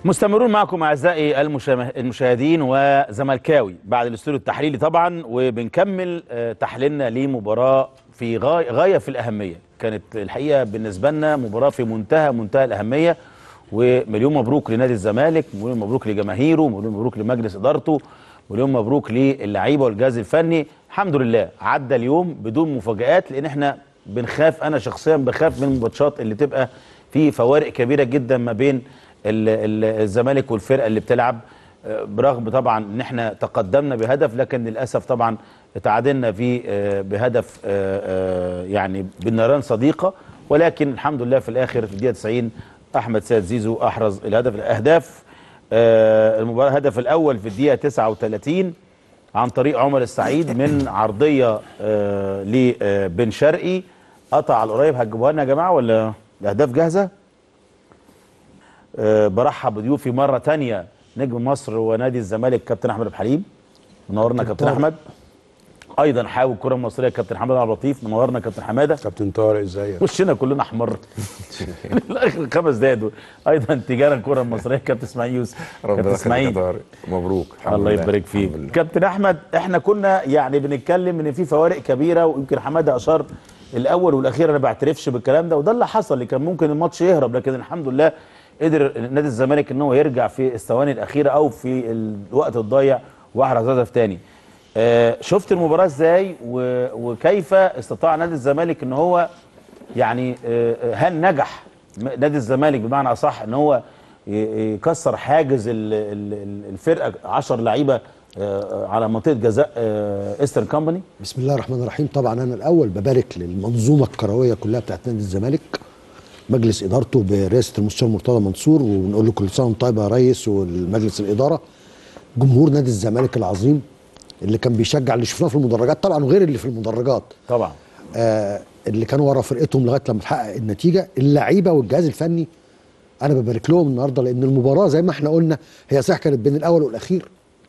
مستمرون معكم اعزائي المشا- المشاهدين وزملكاوي بعد الاستوديو التحليلي طبعا وبنكمل آه، تحليلنا لمباراه في غايه غايه في الاهميه كانت الحقيقه بالنسبه لنا مباراه في منتهى منتهى الاهميه ومليون مبروك لنادي الزمالك مليون مبروك لجماهيره مليون مبروك لمجلس ادارته مليون مبروك للعيبه والجهاز الفني الحمد لله عدى اليوم بدون مفاجآت لان احنا بنخاف انا شخصيا بخاف من الماتشات اللي تبقى في فوارق كبيره جدا ما بين ال- ال- الزمالك والفرقه اللي بتلعب آه، برغم طبعا ان احنا تقدمنا بهدف لكن للاسف طبعا تعادلنا في آه، بهدف آه، آه، يعني بالنيران صديقه ولكن الحمد لله في الاخر في الدقيقه 90 احمد سيد زيزو احرز الهدف الاهداف آه، المباراه الهدف الاول في الدقيقه 39 عن طريق عمر السعيد من عرضيه آه، لبن شرقي قطع على القريب هتجيبوها لنا يا جماعه ولا الاهداف جاهزه؟ آه، برحب بضيوفي مره تانية نجم مصر ونادي الزمالك كابتن احمد عبد الحليم منورنا كابتن طارق. احمد ايضا حاوي الكره المصريه كابتن حماد عبد اللطيف منورنا كابتن حماده كابتن طارق ازيك وشنا كلنا احمر الاخر خمس دقايق دول ايضا تجاره الكره المصريه كابتن اسماعيل يوسف ربنا كابتن يخليك يا اسماعيل طارق مبروك الحمد الله لله. يبارك فيك الحمد لله. كابتن احمد احنا كنا يعني بنتكلم ان في فوارق كبيره ويمكن حماده اشار الاول والاخير انا بعترفش بالكلام ده وده اللي حصل اللي كان ممكن الماتش يهرب لكن الحمد لله قدر نادي الزمالك ان هو يرجع في الثواني الاخيره او في الوقت الضايع واحرز هدف تاني آه شفت المباراه ازاي و- وكيف استطاع نادي الزمالك ان هو يعني آه، آه، هل نجح م- نادي الزمالك بمعنى اصح ان هو ي- يكسر حاجز ال- ال- ال- الفرقه 10 لعيبه آه، على منطقه جزاء ايسترن كومباني بسم الله الرحمن الرحيم طبعا انا الاول ببارك للمنظومه الكرويه كلها بتاعت نادي الزمالك مجلس ادارته برئاسه المستشار مرتضى منصور ونقول له كل سنه وانت طيب يا ريس والمجلس الاداره جمهور نادي الزمالك العظيم اللي كان بيشجع اللي شفناه في المدرجات طبعا وغير اللي في المدرجات طبعا آه اللي كانوا ورا فرقتهم لغايه لما تحقق النتيجه اللعيبه والجهاز الفني انا ببارك لهم النهارده لان المباراه زي ما احنا قلنا هي صح كانت بين الاول والاخير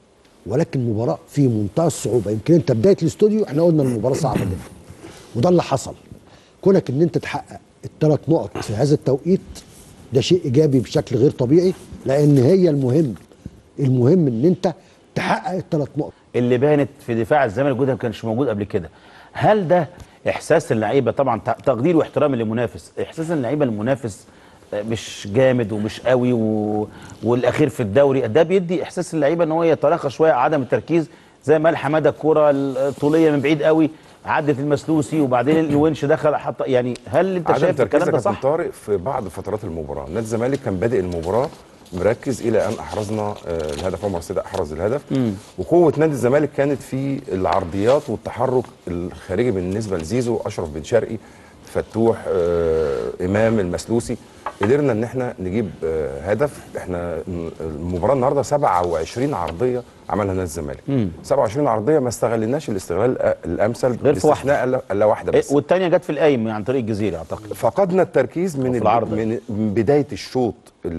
ولكن مباراه في منتهى الصعوبه يمكن انت بدايه الاستوديو احنا قلنا المباراه صعبه جدا وده اللي حصل كونك ان انت تحقق الثلاث نقط في هذا التوقيت ده شيء ايجابي بشكل غير طبيعي لان هي المهم المهم ان انت تحقق الثلاث نقط اللي بانت في دفاع الزمالك وده ما كانش موجود قبل كده هل ده احساس اللعيبه طبعا ت- تقدير واحترام للمنافس احساس اللعيبه المنافس آه، مش جامد ومش قوي و... والاخير في الدوري ده بيدي احساس اللعيبه ان هو يتراخى شويه عدم التركيز زي ما قال حماده الكوره الطوليه من بعيد قوي عدت المسلوسي وبعدين الونش دخل حط يعني هل انت عدم شايف الكلام تركيزك ده يا كابتن صح؟ طارق في بعض فترات المباراه نادي الزمالك كان بادئ المباراه مركز الى ان احرزنا آه، الهدف عمر سيد احرز الهدف وقوه نادي الزمالك كانت في العرضيات والتحرك الخارجي بالنسبه لزيزو اشرف بن شرقي فتوح آه، امام المسلوسي قدرنا ان احنا نجيب آه، هدف احنا المباراه النهارده 27 عرضيه عملها نادي الزمالك 27 عرضيه ما استغلناش الاستغلال الأ- الامثل غير في واحدة. باستثناء إلا- الا واحده بس والثانيه جت في القايم عن طريق الجزيري اعتقد فقدنا التركيز من في الب- العرض. من من بدايه الشوط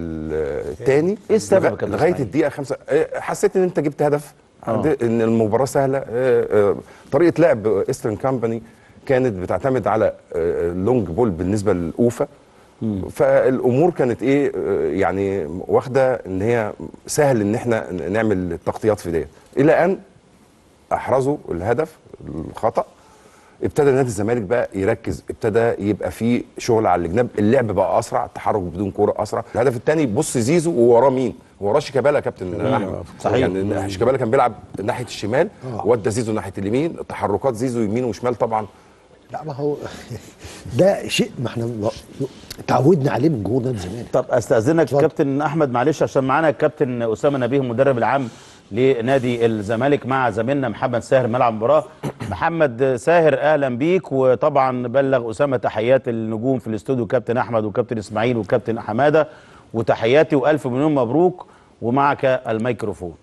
الثاني إيه السبب يا كابتن لغايه إسماعيل؟ الدقيقه خمسة آه، حسيت ان انت جبت هدف عند- ان المباراه سهله آه، آه، طريقه لعب ايسترن كامباني كانت بتعتمد على آه، لونج بول بالنسبه للاوفا فالامور كانت ايه آه، يعني واخده ان هي سهل ان احنا نعمل التغطيات في ديت الى ان احرزوا الهدف الخطا ابتدى نادي الزمالك بقى يركز ابتدى يبقى فيه شغل على الجناب اللعب بقى اسرع التحرك بدون كوره اسرع الهدف الثاني بص زيزو ووراه مين وراه شيكابالا يا كابتن احمد صحيح. يعني شيكابالا كان بيلعب ناحيه الشمال آه. ودى زيزو ناحيه اليمين تحركات زيزو يمين وشمال طبعا لا ما هو ده شيء ما احنا اتعودنا عليه من جمهور نادي الزمالك طب استاذنك اتفضل. كابتن احمد معلش عشان معانا الكابتن اسامه نبيه المدرب العام لنادي الزمالك مع زميلنا محمد ساهر ملعب المباراه محمد ساهر اهلا بيك وطبعا بلغ اسامه تحيات النجوم في الاستوديو كابتن احمد وكابتن اسماعيل وكابتن حماده وتحياتي والف مليون مبروك ومعك الميكروفون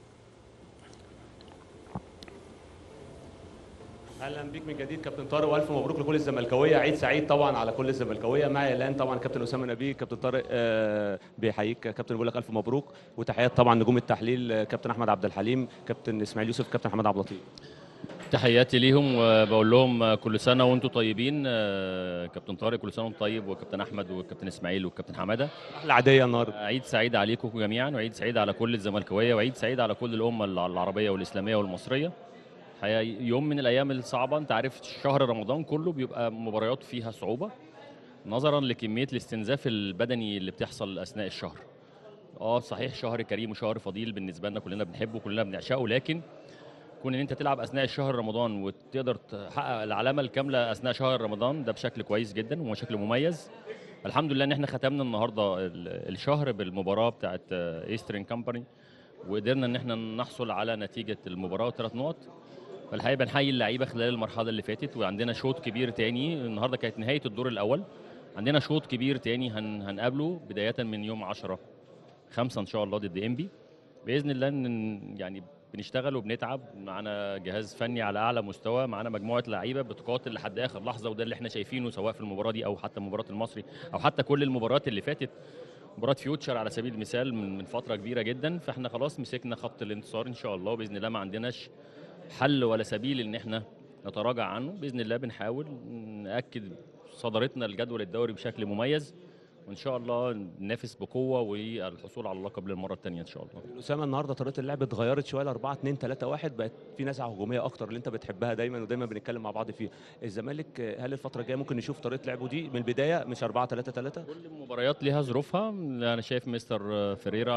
اهلا بيك من جديد كابتن طارق والف مبروك لكل الزملكاويه عيد سعيد طبعا على كل الزملكاويه معي الان طبعا كابتن اسامه نبيه كابتن طارق آه، بيحييك كابتن بيقول لك الف مبروك وتحيات طبعا نجوم التحليل آه، كابتن احمد عبد الحليم كابتن اسماعيل يوسف كابتن حماد عبد اللطيف تحياتي ليهم وبقول لهم كل سنه وانتم طيبين آه، كابتن طارق كل سنه وانتم طيب وكابتن احمد وكابتن اسماعيل وكابتن حماده احلى عاديه النهارده عيد سعيد عليكم جميعا وعيد سعيد على كل الزملكاويه وعيد سعيد على كل الامه الع- العربيه والاسلاميه والمصريه الحقيقه يوم من الايام الصعبه انت عارف شهر رمضان كله بيبقى مباريات فيها صعوبه نظرا لكميه الاستنزاف البدني اللي بتحصل اثناء الشهر اه صحيح شهر كريم وشهر فضيل بالنسبه لنا كلنا بنحبه كلنا بنعشقه لكن كون ان انت تلعب اثناء الشهر رمضان وتقدر تحقق العلامه الكامله اثناء شهر رمضان ده بشكل كويس جدا وشكل مميز الحمد لله ان احنا ختمنا النهارده ال- الشهر بالمباراه بتاعت ايسترن كامباني وقدرنا ان احنا نحصل على نتيجه المباراه وثلاث نقط فالحقيقه بنحيي اللعيبه خلال المرحله اللي فاتت وعندنا شوط كبير تاني النهارده كانت نهايه الدور الاول عندنا شوط كبير تاني هن هنقابله بدايه من يوم 10 5 ان شاء الله ضد انبي باذن الله ان يعني بنشتغل وبنتعب معانا جهاز فني على اعلى مستوى معانا مجموعه لعيبه بتقاتل لحد اخر لحظه وده اللي احنا شايفينه سواء في المباراه دي او حتى مباراه المصري او حتى كل المباريات اللي فاتت مباراه فيوتشر على سبيل المثال من من فتره كبيره جدا فاحنا خلاص مسكنا خط الانتصار ان شاء الله باذن الله ما عندناش حل ولا سبيل ان احنا نتراجع عنه باذن الله بنحاول ناكد صدارتنا الجدول الدوري بشكل مميز وان شاء الله ننافس بقوه والحصول على اللقب للمره الثانيه ان شاء الله اسامه النهارده طريقه اللعب اتغيرت شويه ل 4 2 3 1 بقت في نزعه هجوميه اكتر اللي انت بتحبها دايما ودايما بنتكلم مع بعض فيها الزمالك آه، هل الفتره الجايه ممكن نشوف طريقه لعبه دي من البدايه مش 4 3 3 كل المباريات ليها ظروفها انا شايف مستر فيريرا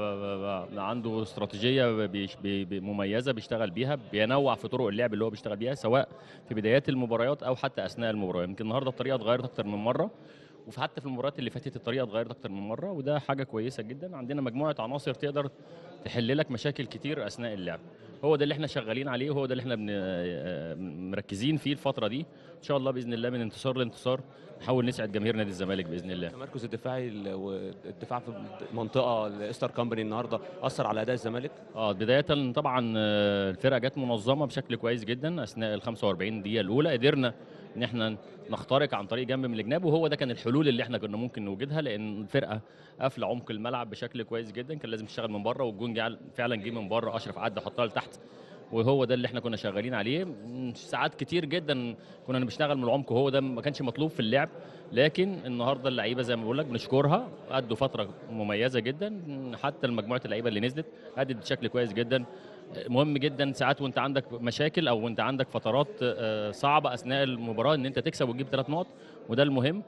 عنده استراتيجيه بيش- بي- بي- مميزه بيشتغل بيها بينوع في طرق اللعب اللي هو بيشتغل بيها سواء في بدايات المباريات او حتى اثناء المباراه يمكن النهارده الطريقه اتغيرت اكتر من مره وفي حتى في المباريات اللي فاتت الطريقه اتغيرت اكتر من مره وده حاجه كويسه جدا عندنا مجموعه عناصر تقدر تحل لك مشاكل كتير اثناء اللعب هو ده اللي احنا شغالين عليه وهو ده اللي احنا بن... آه، مركزين فيه الفتره دي ان شاء الله باذن الله من انتصار لانتصار نحاول نسعد جماهير نادي الزمالك باذن الله التمركز الدفاعي ال- والدفاع في منطقه الاستر كامباني النهارده اثر على اداء الزمالك اه بداية طبعا آه، الفرقة جت منظمة بشكل كويس جدا أثناء ال 45 دقيقة الأولى قدرنا إن احنا نخترق عن طريق جنب من الجناب وهو ده كان الحلول اللي احنا كنا ممكن نوجدها لأن الفرقة قافلة عمق الملعب بشكل كويس جدا كان لازم تشتغل من بره والجون جه فعلا جه من بره أشرف عدى حطها لتحت وهو ده اللي احنا كنا شغالين عليه م، ساعات كتير جدا كنا بنشتغل من العمق وهو ده ما كانش مطلوب في اللعب لكن النهارده اللعيبه زي ما بقول لك بنشكرها ادوا فتره مميزه جدا م، حتى مجموعه اللعيبه اللي نزلت ادت بشكل كويس جدا مهم جدا ساعات وانت عندك مشاكل او وانت عندك فترات آه، صعبه اثناء المباراه ان انت تكسب وتجيب ثلاث نقط وده المهم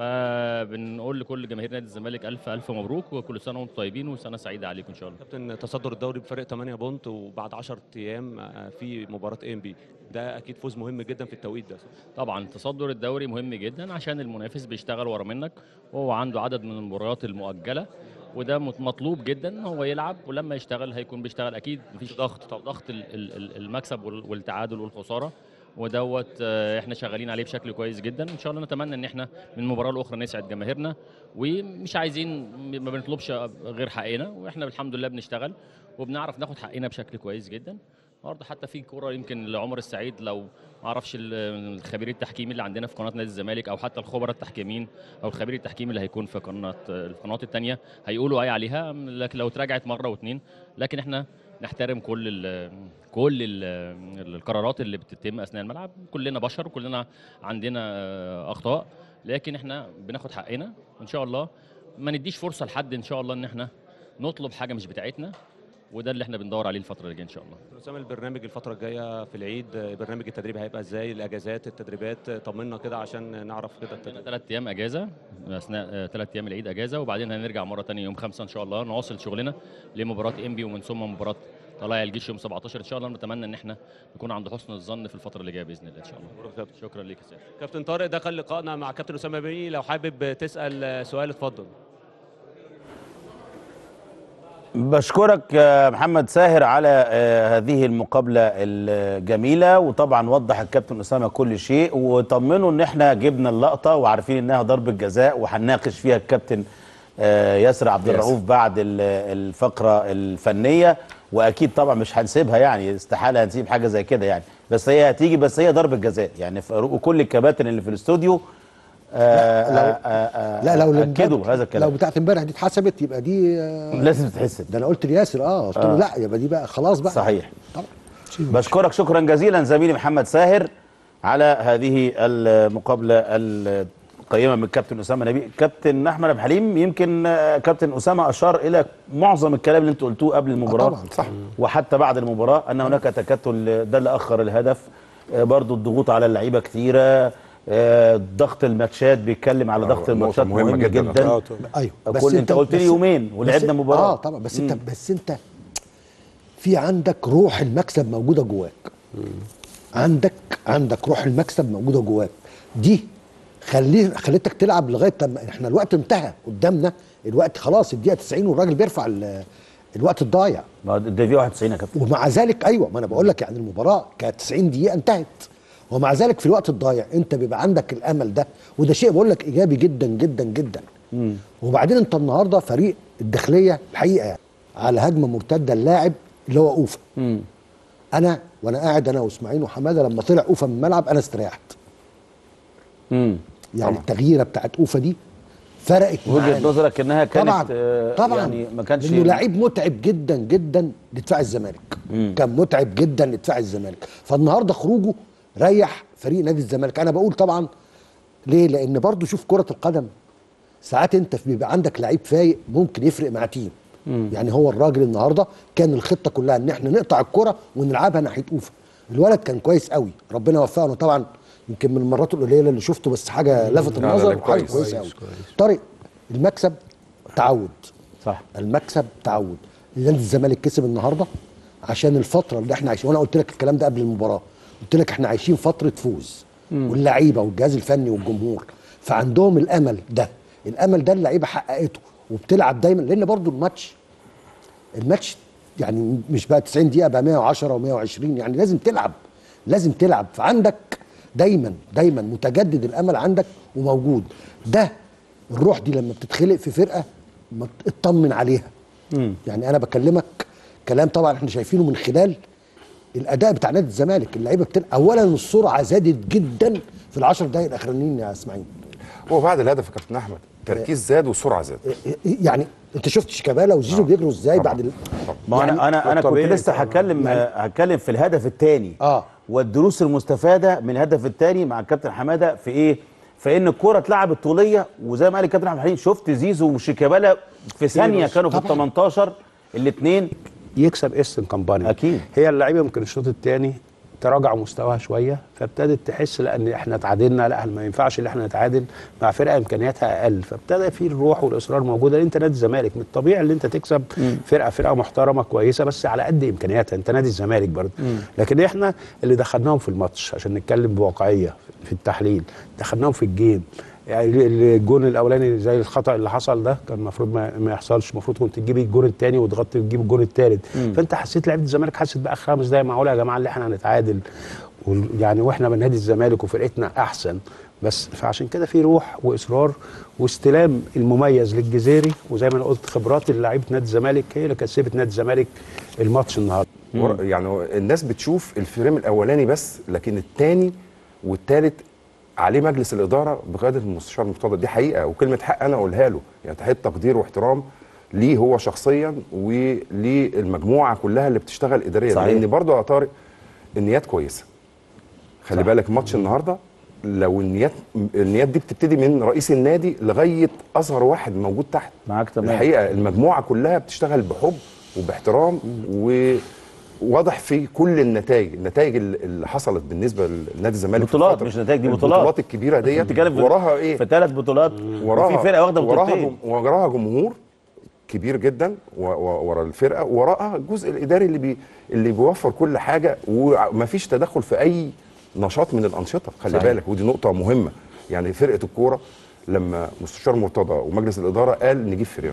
فبنقول لكل جماهير نادي الزمالك الف الف مبروك وكل سنه وانتم طيبين وسنه سعيده عليكم ان شاء الله كابتن تصدر الدوري بفرق 8 بونت وبعد 10 ايام آه، في مباراه ام بي ده اكيد فوز مهم جدا في التوقيت ده طبعا تصدر الدوري مهم جدا عشان المنافس بيشتغل ورا منك وهو عنده عدد من المباريات المؤجله وده مط- مطلوب جدا ان هو يلعب ولما يشتغل هيكون بيشتغل اكيد مفيش ضغط طب ضغط ال- ال- ال- المكسب وال- والتعادل والخساره ودوت آه، احنا شغالين عليه بشكل كويس جدا ان شاء الله نتمنى ان احنا من مباراه لاخرى نسعد جماهيرنا ومش عايزين ما بنطلبش غير حقنا واحنا الحمد لله بنشتغل وبنعرف ناخد حقنا بشكل كويس جدا النهارده حتى في كوره يمكن لعمر السعيد لو ما اعرفش ال- الخبير التحكيمي اللي عندنا في قناه نادي الزمالك او حتى الخبراء التحكيميين او الخبير التحكيمي اللي هيكون في قناه القنوات الثانيه هيقولوا اي عليها لكن لو اتراجعت مره واثنين لكن احنا نحترم كل ال كل ال القرارات اللي بتتم اثناء الملعب كلنا بشر وكلنا عندنا آه، اخطاء لكن احنا بناخد حقنا وان شاء الله ما نديش فرصه لحد ان شاء الله ان احنا نطلب حاجه مش بتاعتنا وده اللي احنا بندور عليه الفتره اللي جايه ان شاء الله اسامه البرنامج الفتره الجايه في العيد آه، برنامج التدريب هيبقى ازاي الاجازات التدريبات آه، طمنا كده عشان نعرف كده عندنا التدريب. ثلاث ايام اجازه اثناء ثلاث ايام العيد اجازه وبعدين هنرجع مره ثانيه يوم خمسة ان شاء الله نواصل شغلنا لمباراه انبي ومن ثم مباراه طلائع الجيش يوم 17 ان شاء الله نتمنى ان احنا نكون عند حسن الظن في الفتره اللي جايه باذن الله ان شاء الله مبروك يا كابتن. شكرا ليك يا سيدي كابتن طارق ده كان لقائنا مع كابتن اسامه بني لو حابب تسال آه، سؤال اتفضل بشكرك يا محمد ساهر على آه، هذه المقابلة الجميلة وطبعا وضح الكابتن أسامة كل شيء وطمنوا ان احنا جبنا اللقطة وعارفين انها ضربة جزاء وهنناقش فيها الكابتن آه، ياسر عبد ياسر. الرؤوف بعد ال- الفقرة الفنية واكيد طبعا مش هنسيبها يعني استحالة هنسيب حاجة زي كده يعني بس هي هتيجي بس هي ضربة جزاء يعني ف- وكل الكباتن اللي في الاستوديو آه، لا، لو- آه، آه، لا لو اكدوا هذا لو الكلام بتاعت امبارح دي اتحسبت يبقى دي آه، لازم تتحسب ده انا قلت لياسر اه قلت له لا يبقى دي بقى خلاص بقى صحيح طبعا بشكرك شكرا جزيلا زميلي محمد ساهر على هذه المقابله القيمه من كابتن اسامه نبيل كابتن احمد عبد الحليم يمكن آه، كابتن اسامه اشار الى معظم الكلام اللي انتوا قلتوه قبل المباراه طبعاً، صح. وحتى بعد المباراه ان هناك تكتل ده اللي اخر الهدف آه، برضو الضغوط على اللعيبه كتيره آه، ضغط الماتشات بيتكلم على آه، ضغط نقطة الماتشات مهمة مهم جداً. جدا, آه، جداً. ايوه كل- أنت قلت لي بس- يومين ولعبنا بس- مباراة. اه طبعا بس انت مم. بس انت في عندك روح المكسب موجوده جواك عندك عندك روح المكسب موجوده جواك دي خليه خليتك تلعب لغايه لما احنا الوقت انتهى قدامنا الوقت خلاص الدقيقه 90 والراجل بيرفع ال- الوقت الضايع ما ده في 91 يا كابتن ومع ذلك ايوه ما انا بقول لك يعني المباراه كانت 90 دقيقه انتهت ومع ذلك في الوقت الضايع انت بيبقى عندك الامل ده وده شيء بقول لك ايجابي جدا جدا جدا وبعدين انت النهارده فريق الداخليه الحقيقه يعني على هجمه مرتده اللاعب اللي هو اوفا مم. انا وانا قاعد انا واسماعيل وحماده لما طلع اوفا من الملعب انا استريحت مم. يعني التغييره بتاعت اوفا دي فرقت وجهه معانا. نظرك انها كانت طبعا آه، طبعا يعني ما كانش لانه لعيب متعب جدا جدا لدفاع الزمالك مم. كان متعب جدا لدفاع الزمالك فالنهارده خروجه ريح فريق نادي الزمالك انا بقول طبعا ليه لان برضو شوف كره القدم ساعات انت بيبقى عندك لعيب فايق ممكن يفرق مع تيم يعني هو الراجل النهارده كان الخطه كلها ان احنا نقطع الكره ونلعبها ناحيه اوفا الولد كان كويس قوي ربنا وفقه أنا طبعا يمكن من المرات القليله اللي شفته بس حاجه لفت لا، لا، النظر لا، وحاجه كويس. كويسه قوي طارق المكسب تعود صح المكسب تعود نادي الزمالك كسب النهارده عشان الفتره اللي احنا عايشين وانا قلت لك الكلام ده قبل المباراه قلت لك احنا عايشين فتره فوز واللعيبه والجهاز الفني والجمهور فعندهم الامل ده الامل ده اللعيبه حققته وبتلعب دايما لان برضو الماتش الماتش يعني مش بقى 90 دقيقه بقى 110 و120 يعني لازم تلعب لازم تلعب فعندك دايما دايما متجدد الامل عندك وموجود ده الروح دي لما بتتخلق في فرقه ما اطمن عليها يعني انا بكلمك كلام طبعا احنا شايفينه من خلال الاداء بتاع نادي الزمالك اللعيبه بتل... اولا السرعه زادت جدا في العشر دقائق الاخرانيين يا اسماعيل هو بعد الهدف يا كابتن احمد تركيز زاد والسرعه زاد يعني انت شفت شيكابالا وزيزو بيجروا ازاي طبعاً. بعد ال... ما هو يعني انا انا انا كنت طبيعي لسه طبعاً. هتكلم هتكلم في الهدف الثاني آه. والدروس المستفاده من الهدف الثاني مع الكابتن حماده في ايه؟ في ان الكره اتلعبت طوليه وزي ما قال الكابتن احمد حليم شفت زيزو وشيكابالا في ثانيه بص، كانوا في ال طبعاً. 18 الاثنين يكسب ايستن كومباني أكيد. هي اللعيبه يمكن الشوط الثاني تراجع مستواها شويه فابتدت تحس لان احنا تعادلنا لا ما ينفعش ان احنا نتعادل مع فرقه امكانياتها اقل فابتدى في الروح والاصرار موجوده لان انت نادي الزمالك من الطبيعي ان انت تكسب فرقه فرقه محترمه كويسه بس على قد امكانياتها انت نادي الزمالك برضه لكن احنا اللي دخلناهم في الماتش عشان نتكلم بواقعيه في التحليل دخلناهم في الجيم يعني الجون الاولاني زي الخطا اللي حصل ده كان المفروض ما, ما يحصلش المفروض كنت تجيبي الجون الثاني وتغطي وتجيب الجون الثالث فانت حسيت لعيبه الزمالك حست بقى خمس دقايق معقول يا جماعه اللي احنا هنتعادل وال- يعني واحنا من نادي الزمالك وفرقتنا احسن بس فعشان كده في روح واصرار واستلام المميز للجزيري وزي ما انا قلت خبرات لعيبه نادي الزمالك هي اللي كسبت نادي الزمالك الماتش النهارده ور- يعني هو الناس بتشوف الفريم الاولاني بس لكن الثاني والثالث عليه مجلس الاداره بقياده المستشار مرتضى دي حقيقه وكلمه حق انا اقولها له يعني تحيه تقدير واحترام ليه هو شخصيا وللمجموعه كلها اللي بتشتغل اداريا صحيح. لان برضه يا طارق النيات كويسه خلي بالك ماتش النهارده لو النيات النيات دي بتبتدي من رئيس النادي لغايه اصغر واحد موجود تحت معاك تمام. الحقيقه المجموعه كلها بتشتغل بحب وباحترام وواضح في كل النتائج النتائج اللي اللي حصلت بالنسبه لنادي الزمالك في بطولات الفترة- مش نتائج دي بطولات البطولات الكبيره ديت بتتكلم في- وراها ايه في ثلاث بطولات وراها وفي فرقه واخده وراها بطولتين جم- وراها جمهور كبير جدا و- و- ورا الفرقه وراها الجزء الاداري اللي بي اللي بيوفر كل حاجه ومفيش تدخل في اي نشاط من الانشطه خلي صحيح. بالك ودي نقطه مهمه يعني فرقه الكوره لما مستشار مرتضى ومجلس الاداره قال نجيب فريرا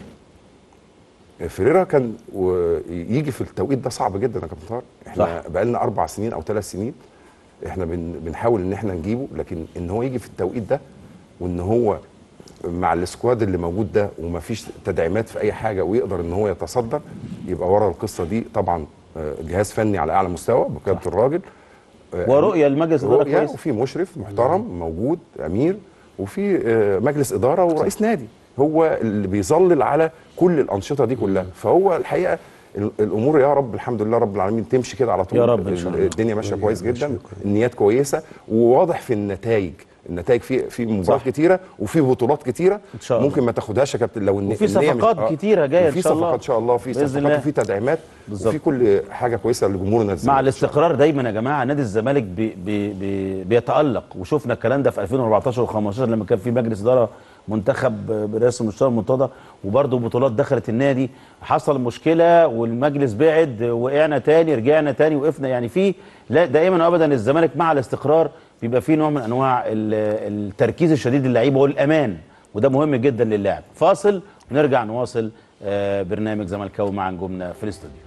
فريرا كان و- يجي في التوقيت ده صعب جدا يا كابتن طارق احنا صح. بقالنا اربع سنين او ثلاث سنين احنا بن بنحاول ان احنا نجيبه لكن ان هو يجي في التوقيت ده وان هو مع السكواد اللي موجود ده ومفيش تدعيمات في اي حاجه ويقدر ان هو يتصدر يبقى ورا القصه دي طبعا آه، جهاز فني على اعلى مستوى بقياده الراجل آه، ورؤيه المجلس الاداره رؤية كويس وفي مشرف محترم موجود امير وفي آه، مجلس اداره ورئيس نادي هو اللي بيظلل على كل الانشطه دي كلها فهو الحقيقه ال- الامور يا رب الحمد لله رب العالمين تمشي كده على طول يا رب إن شاء الله. الدنيا ماشيه كويس جدا النيات كويسه وواضح في النتائج النتائج في في مباريات صح. كتيره وفي بطولات كتيره إن شاء الله. ممكن ما تاخدهاش يا كابتن لو الن- وفي النية مش- صفقات آه. كتيرة جاية إن وفي شاء الله. صفقات ان شاء الله في بإذن صفقات الله. وفي تدعيمات بالظبط. وفي كل حاجه كويسه لجمهورنا مع الزمالك. الاستقرار دايما يا جماعه نادي الزمالك بي بي بي بيتالق وشفنا الكلام ده في 2014 و15 لما كان في مجلس اداره منتخب برئاسه المستشار مرتضى وبرضه بطولات دخلت النادي حصل مشكله والمجلس بعد وقعنا تاني رجعنا تاني وقفنا يعني في لا دائما وابدا الزمالك مع الاستقرار بيبقى فيه نوع من انواع ال- التركيز الشديد للعيبه والامان وده مهم جدا للاعب فاصل ونرجع نواصل آه، برنامج زملكاوي مع نجومنا في الاستوديو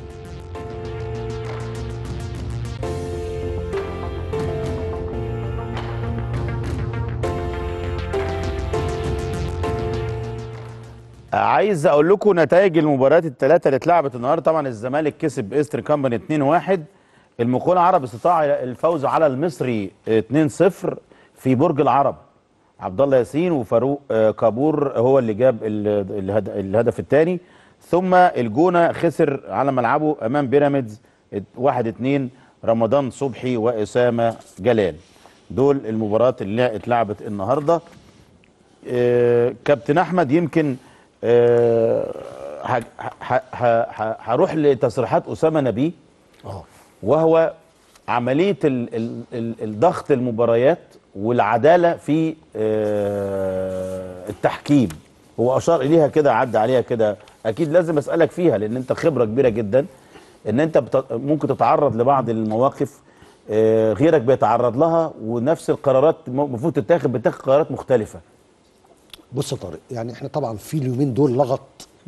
عايز اقول لكم نتائج المباريات الثلاثه اللي اتلعبت النهارده طبعا الزمالك كسب استر كامباني 2-1 المقاولة العرب استطاع الفوز على المصري 2-0 في برج العرب عبد الله ياسين وفاروق آه، كابور هو اللي جاب ال- الهد- الهدف الثاني ثم الجونه خسر على ملعبه امام بيراميدز 1-2 رمضان صبحي واسامه جلال دول المباريات اللي اتلعبت النهارده آه، كابتن احمد يمكن آه، ه- ه- ه- ه- هروح لتصريحات اسامه نبيه اه وهو عمليه ال ال ال الضغط المباريات والعداله في آه، التحكيم هو اشار اليها كده عدى عليها كده اكيد لازم اسالك فيها لان انت خبره كبيره جدا ان انت بت- ممكن تتعرض لبعض المواقف آه، غيرك بيتعرض لها ونفس القرارات المفروض تتاخد بتاخد قرارات مختلفه بص يا طارق يعني احنا طبعا في اليومين دول لغط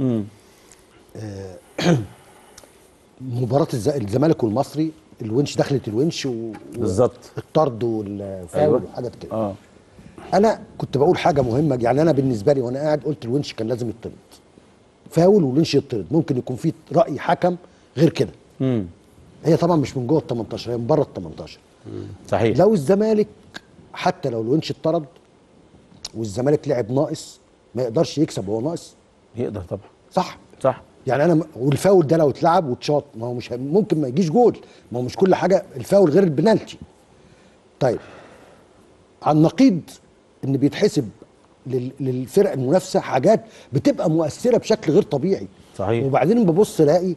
آه، مباراة الز- الزمالك والمصري الونش دخلت الونش و- بالظبط. الطرد والفاول أيوة. وحاجات كده اه انا كنت بقول حاجه مهمه يعني انا بالنسبه لي وانا قاعد قلت الونش كان لازم يطرد فاول والونش يطرد ممكن يكون في راي حكم غير كده امم هي طبعا مش من جوه ال 18 هي من بره ال 18 صحيح لو الزمالك حتى لو الونش اتطرد والزمالك لعب ناقص ما يقدرش يكسب وهو ناقص يقدر طبعا صح صح يعني انا والفاول ده لو اتلعب واتشاط ما هو مش ممكن ما يجيش جول ما هو مش كل حاجه الفاول غير البنالتي طيب على النقيض ان بيتحسب لل- للفرق المنافسه حاجات بتبقى مؤثره بشكل غير طبيعي صحيح. وبعدين ببص الاقي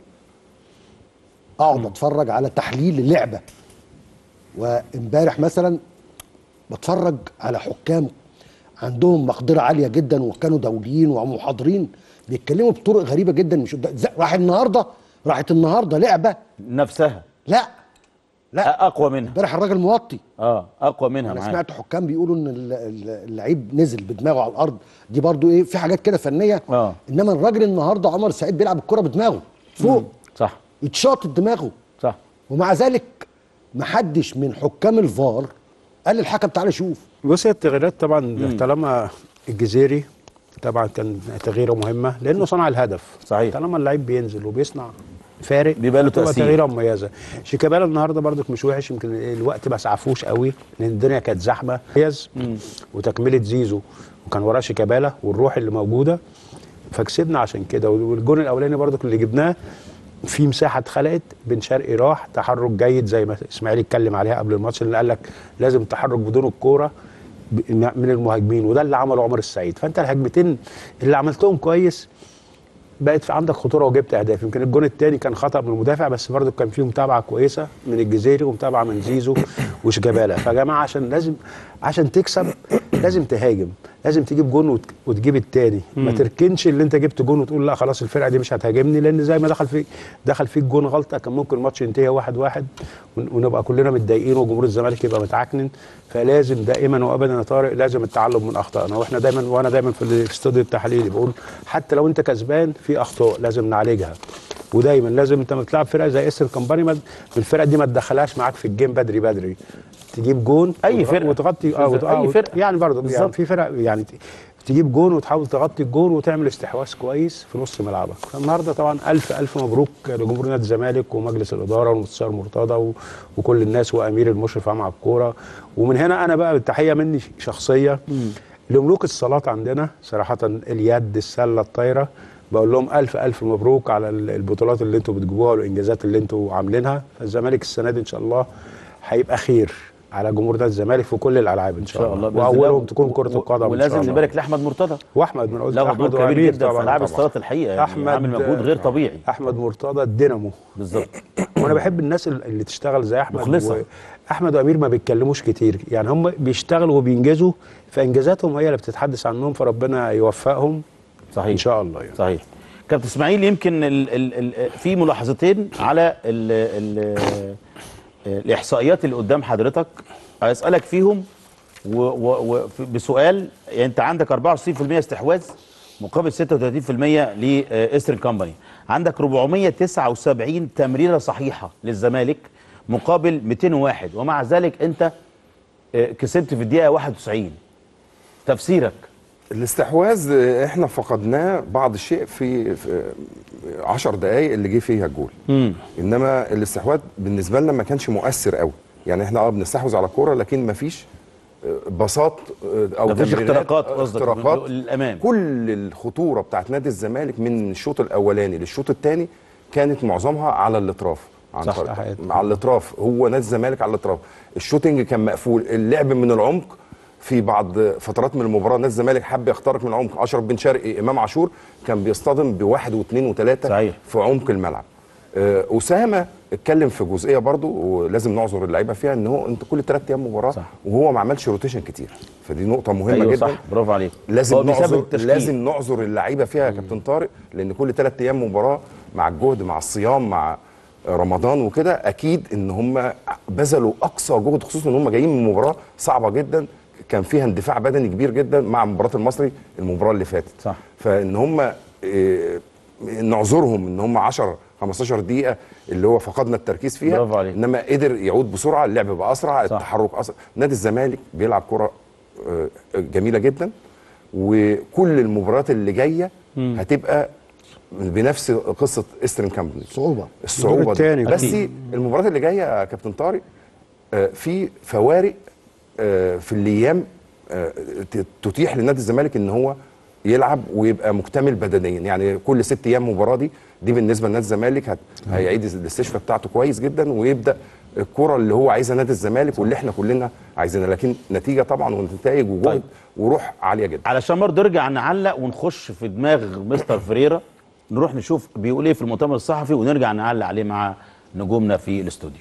اقعد اتفرج على تحليل اللعبه وامبارح مثلا بتفرج على حكام عندهم مقدره عاليه جدا وكانوا دوليين ومحاضرين بيتكلموا بطرق غريبه جدا مش قدام- زي- راح النهارده راحت النهارده لعبه نفسها لا لا اقوى منها امبارح الراجل موطي اه اقوى منها انا معاك سمعت حكام بيقولوا ان ال- ال- اللعيب نزل بدماغه على الارض دي برضو ايه في حاجات كده فنيه آه. انما الراجل النهارده عمر سعيد بيلعب الكره بدماغه فوق صح يتشاط دماغه صح ومع ذلك محدش من حكام الفار قال للحكم تعالى شوف بص هي التغييرات طبعا طالما الجزيري طبعا كان تغييره مهمه لانه صنع الهدف صحيح. طالما اللعيب بينزل وبيصنع فارق بيبقى له تبقى تأثير. تغييره مميزه شيكابالا النهارده برضك مش وحش يمكن الوقت ما سعفوش قوي لان الدنيا كانت زحمه مميز وتكمله زيزو وكان وراه شيكابالا والروح اللي موجوده فكسبنا عشان كده والجون الاولاني برضك اللي جبناه في مساحه اتخلقت بن شرقي راح تحرك جيد زي ما اسماعيل اتكلم عليها قبل الماتش اللي قال لك لازم تحرك بدون الكوره ب- من المهاجمين وده اللي عمله عمر السعيد فانت الهجمتين اللي عملتهم كويس بقت في عندك خطوره وجبت اهداف يمكن الجون الثاني كان خطا من المدافع بس برضه كان فيه متابعه كويسه من الجزيري ومتابعه من زيزو وشيكابالا فيا جماعه عشان لازم عشان تكسب لازم تهاجم لازم تجيب جون وت- وتجيب الثاني ما تركنش اللي انت جبت جون وتقول لا خلاص الفرقه دي مش هتهاجمني لان زي ما دخل في دخل فيك جون غلطه كان ممكن الماتش ينتهي واحد واحد ون- ونبقى كلنا متضايقين وجمهور الزمالك يبقى متعكنن فلازم دائما وابدا يا طارق لازم التعلم من اخطائنا واحنا دايما وانا دايما في الاستوديو التحليلي بقول حتى لو انت كسبان في اخطاء لازم نعالجها ودايما لازم انت لما بتلعب فرقه زي استر كمباني ما- الفرقه دي ما تدخلهاش معاك في الجيم بدري بدري تجيب جون أي وتغ- فرقة. وتغطي اه وت- أي آه، فرقة. يعني برضه يعني بالظبط. في فرق يعني ت- تجيب جون وتحاول تغطي الجون وتعمل استحواذ كويس في نص ملعبك فالنهارده طبعا الف الف مبروك لجمهور نادي الزمالك ومجلس الاداره والمستشار مرتضى و- وكل الناس وامير المشرف عام على الكوره ومن هنا انا بقى التحيه مني شخصيه لملوك الصالات عندنا صراحه اليد السله الطايره بقول لهم الف الف مبروك على ال- البطولات اللي انتوا بتجيبوها والانجازات اللي انتوا عاملينها فالزمالك السنه دي ان شاء الله هيبقى خير على جمهور نادي الزمالك في كل الالعاب ان ان شاء, شاء الله الله بإذن الله. واولهم تكون كره و- القدم ولازم إن شاء الله. نبارك لاحمد مرتضى واحمد من قلت له دور احمد كبير وأمير جدا في طبعاً. العاب الصالات الحقيقه يعني أحمد- عامل مجهود غير طبيعي احمد مرتضى الدينامو بالظبط وانا بحب الناس ال- اللي تشتغل زي احمد مخلصة. و... احمد وامير ما بيتكلموش كتير يعني هم بيشتغلوا وبينجزوا فانجازاتهم هي اللي بتتحدث عنهم فربنا يوفقهم صحيح ان شاء الله يعني. صحيح كابتن اسماعيل يمكن ال ال ال في ملاحظتين على ال ال الاحصائيات اللي قدام حضرتك اسالك فيهم و و و في- بسؤال يعني انت عندك 64% استحواذ مقابل 36% لايسترن كومباني عندك 479 تمريره صحيحه للزمالك مقابل 201 ومع ذلك انت آه، كسبت في الدقيقه 91 تفسيرك الاستحواذ آه، احنا فقدناه بعض الشيء في, في 10 دقائق اللي جه فيها الجول امم انما الاستحواذ بالنسبه لنا ما كانش مؤثر قوي يعني احنا اه بنستحوذ على الكوره لكن ما فيش بساط آه، او مفيش تمريرات، اختراقات آه، قصدك اختراقات للامام كل الخطوره بتاعت نادي الزمالك من الشوط الاولاني للشوط الثاني كانت معظمها على الاطراف عن صح، طريق- حقيقي. على الاطراف هو نادي الزمالك على الاطراف الشوتنج كان مقفول اللعب من العمق في بعض فترات من المباراه نادي الزمالك حب يخترق من العمق اشرف بن شرقي امام عاشور كان بيصطدم بواحد واثنين وثلاثه صحيح. في عمق الملعب آه، اسامه اتكلم في جزئيه برضو ولازم نعذر اللعيبه فيها ان هو انت كل ثلاث ايام مباراه صح. وهو ما عملش روتيشن كتير فدي نقطه مهمه ايوه جدا صح برافو عليك لازم هو بيثبت نعذر التشكيل. لازم نعذر اللعيبه فيها يا كابتن طارق لان كل ثلاث ايام مباراه مع الجهد مع الصيام مع رمضان وكده اكيد ان هم بذلوا اقصى جهد خصوصا ان هم جايين من مباراه صعبه جدا كان فيها اندفاع بدني كبير جدا مع مباراه المصري المباراه اللي فاتت صح. فان هم إيه، نعذرهم ان هم 10 15 دقيقه اللي هو فقدنا التركيز فيها برافو عليك. انما قدر يعود بسرعه اللعب بقى اسرع صح. التحرك اسرع نادي الزمالك بيلعب كره آه، جميله جدا وكل المباريات اللي جايه هتبقى بنفس قصه استرن كامبني صعوبه الصعوبه الدور دي التاني بس أكيد. المباريات اللي جايه يا كابتن طارق آه، في فوارق آه، في الايام آه، ت- تتيح لنادي الزمالك ان هو يلعب ويبقى مكتمل بدنيا يعني كل ست ايام مباراه دي دي بالنسبه لنادي الزمالك هت... هيعيد الاستشفاء بتاعته كويس جدا ويبدا الكره اللي هو عايزها نادي الزمالك واللي احنا كلنا عايزينها لكن نتيجه طبعا ونتائج وجهد طيب. وروح عاليه جدا علشان برضه نرجع نعلق ونخش في دماغ مستر فريرا نروح نشوف بيقول ايه في المؤتمر الصحفي ونرجع نعلق عليه مع نجومنا في الاستوديو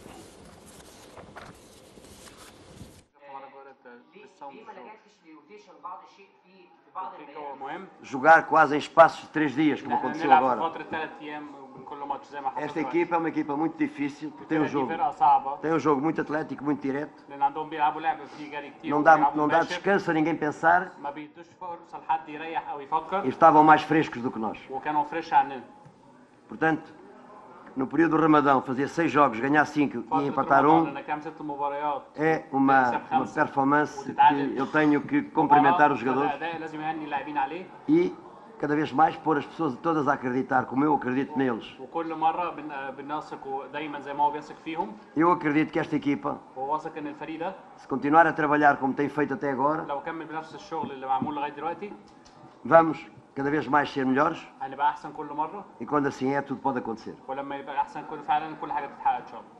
ليه ما لجأتش لروتيشن بعض الشيء في في بعض que الدقائق هو مهم jogar quase em espaços de três dias, como احنا aconteceu نلعب في agora. فتره ثلاث ايام من كل ماتش زي ما حصل Esta دلوقتي. equipa é uma equipa muito difícil, tem um دي jogo, فرقه صعبه tem um jogo muito atlético, muito direto. لان عندهم بيلعبوا لعب فيه جري كتير Não dá, وبيلعبوا não dá مباشر. descanso a ninguém pensar ما بيدوش فرصه لحد يريح او e يفكر estavam mais frescos do que nós. وكانوا فريش عننا Portanto, no período do Ramadão, fazer seis jogos, ganhar cinco e فتره empatar رمضان um انا كام ست مباريات é uma, uma performance que eu tenho que cumprimentar os jogadores الاداء لازم يهني اللاعبين عليه e cada vez mais pôr as pessoas todas a acreditar, como eu acredito neles. وكل مره بن- بنثق دايما زي ما هو بيثق فيهم Eu acredito que esta equipa, وهو واثق ان الفريق ده se continuar a trabalhar como tem feito até agora, لو كمل بنفس الشغل اللي معمول لغايه دلوقتي vamos cada vez mais ser melhores هنبقى احسن كل مره e quando assim é, tudo pode acontecer. ولما يبقى احسن كل فعلا كل حاجه تتحقق ان شاء الله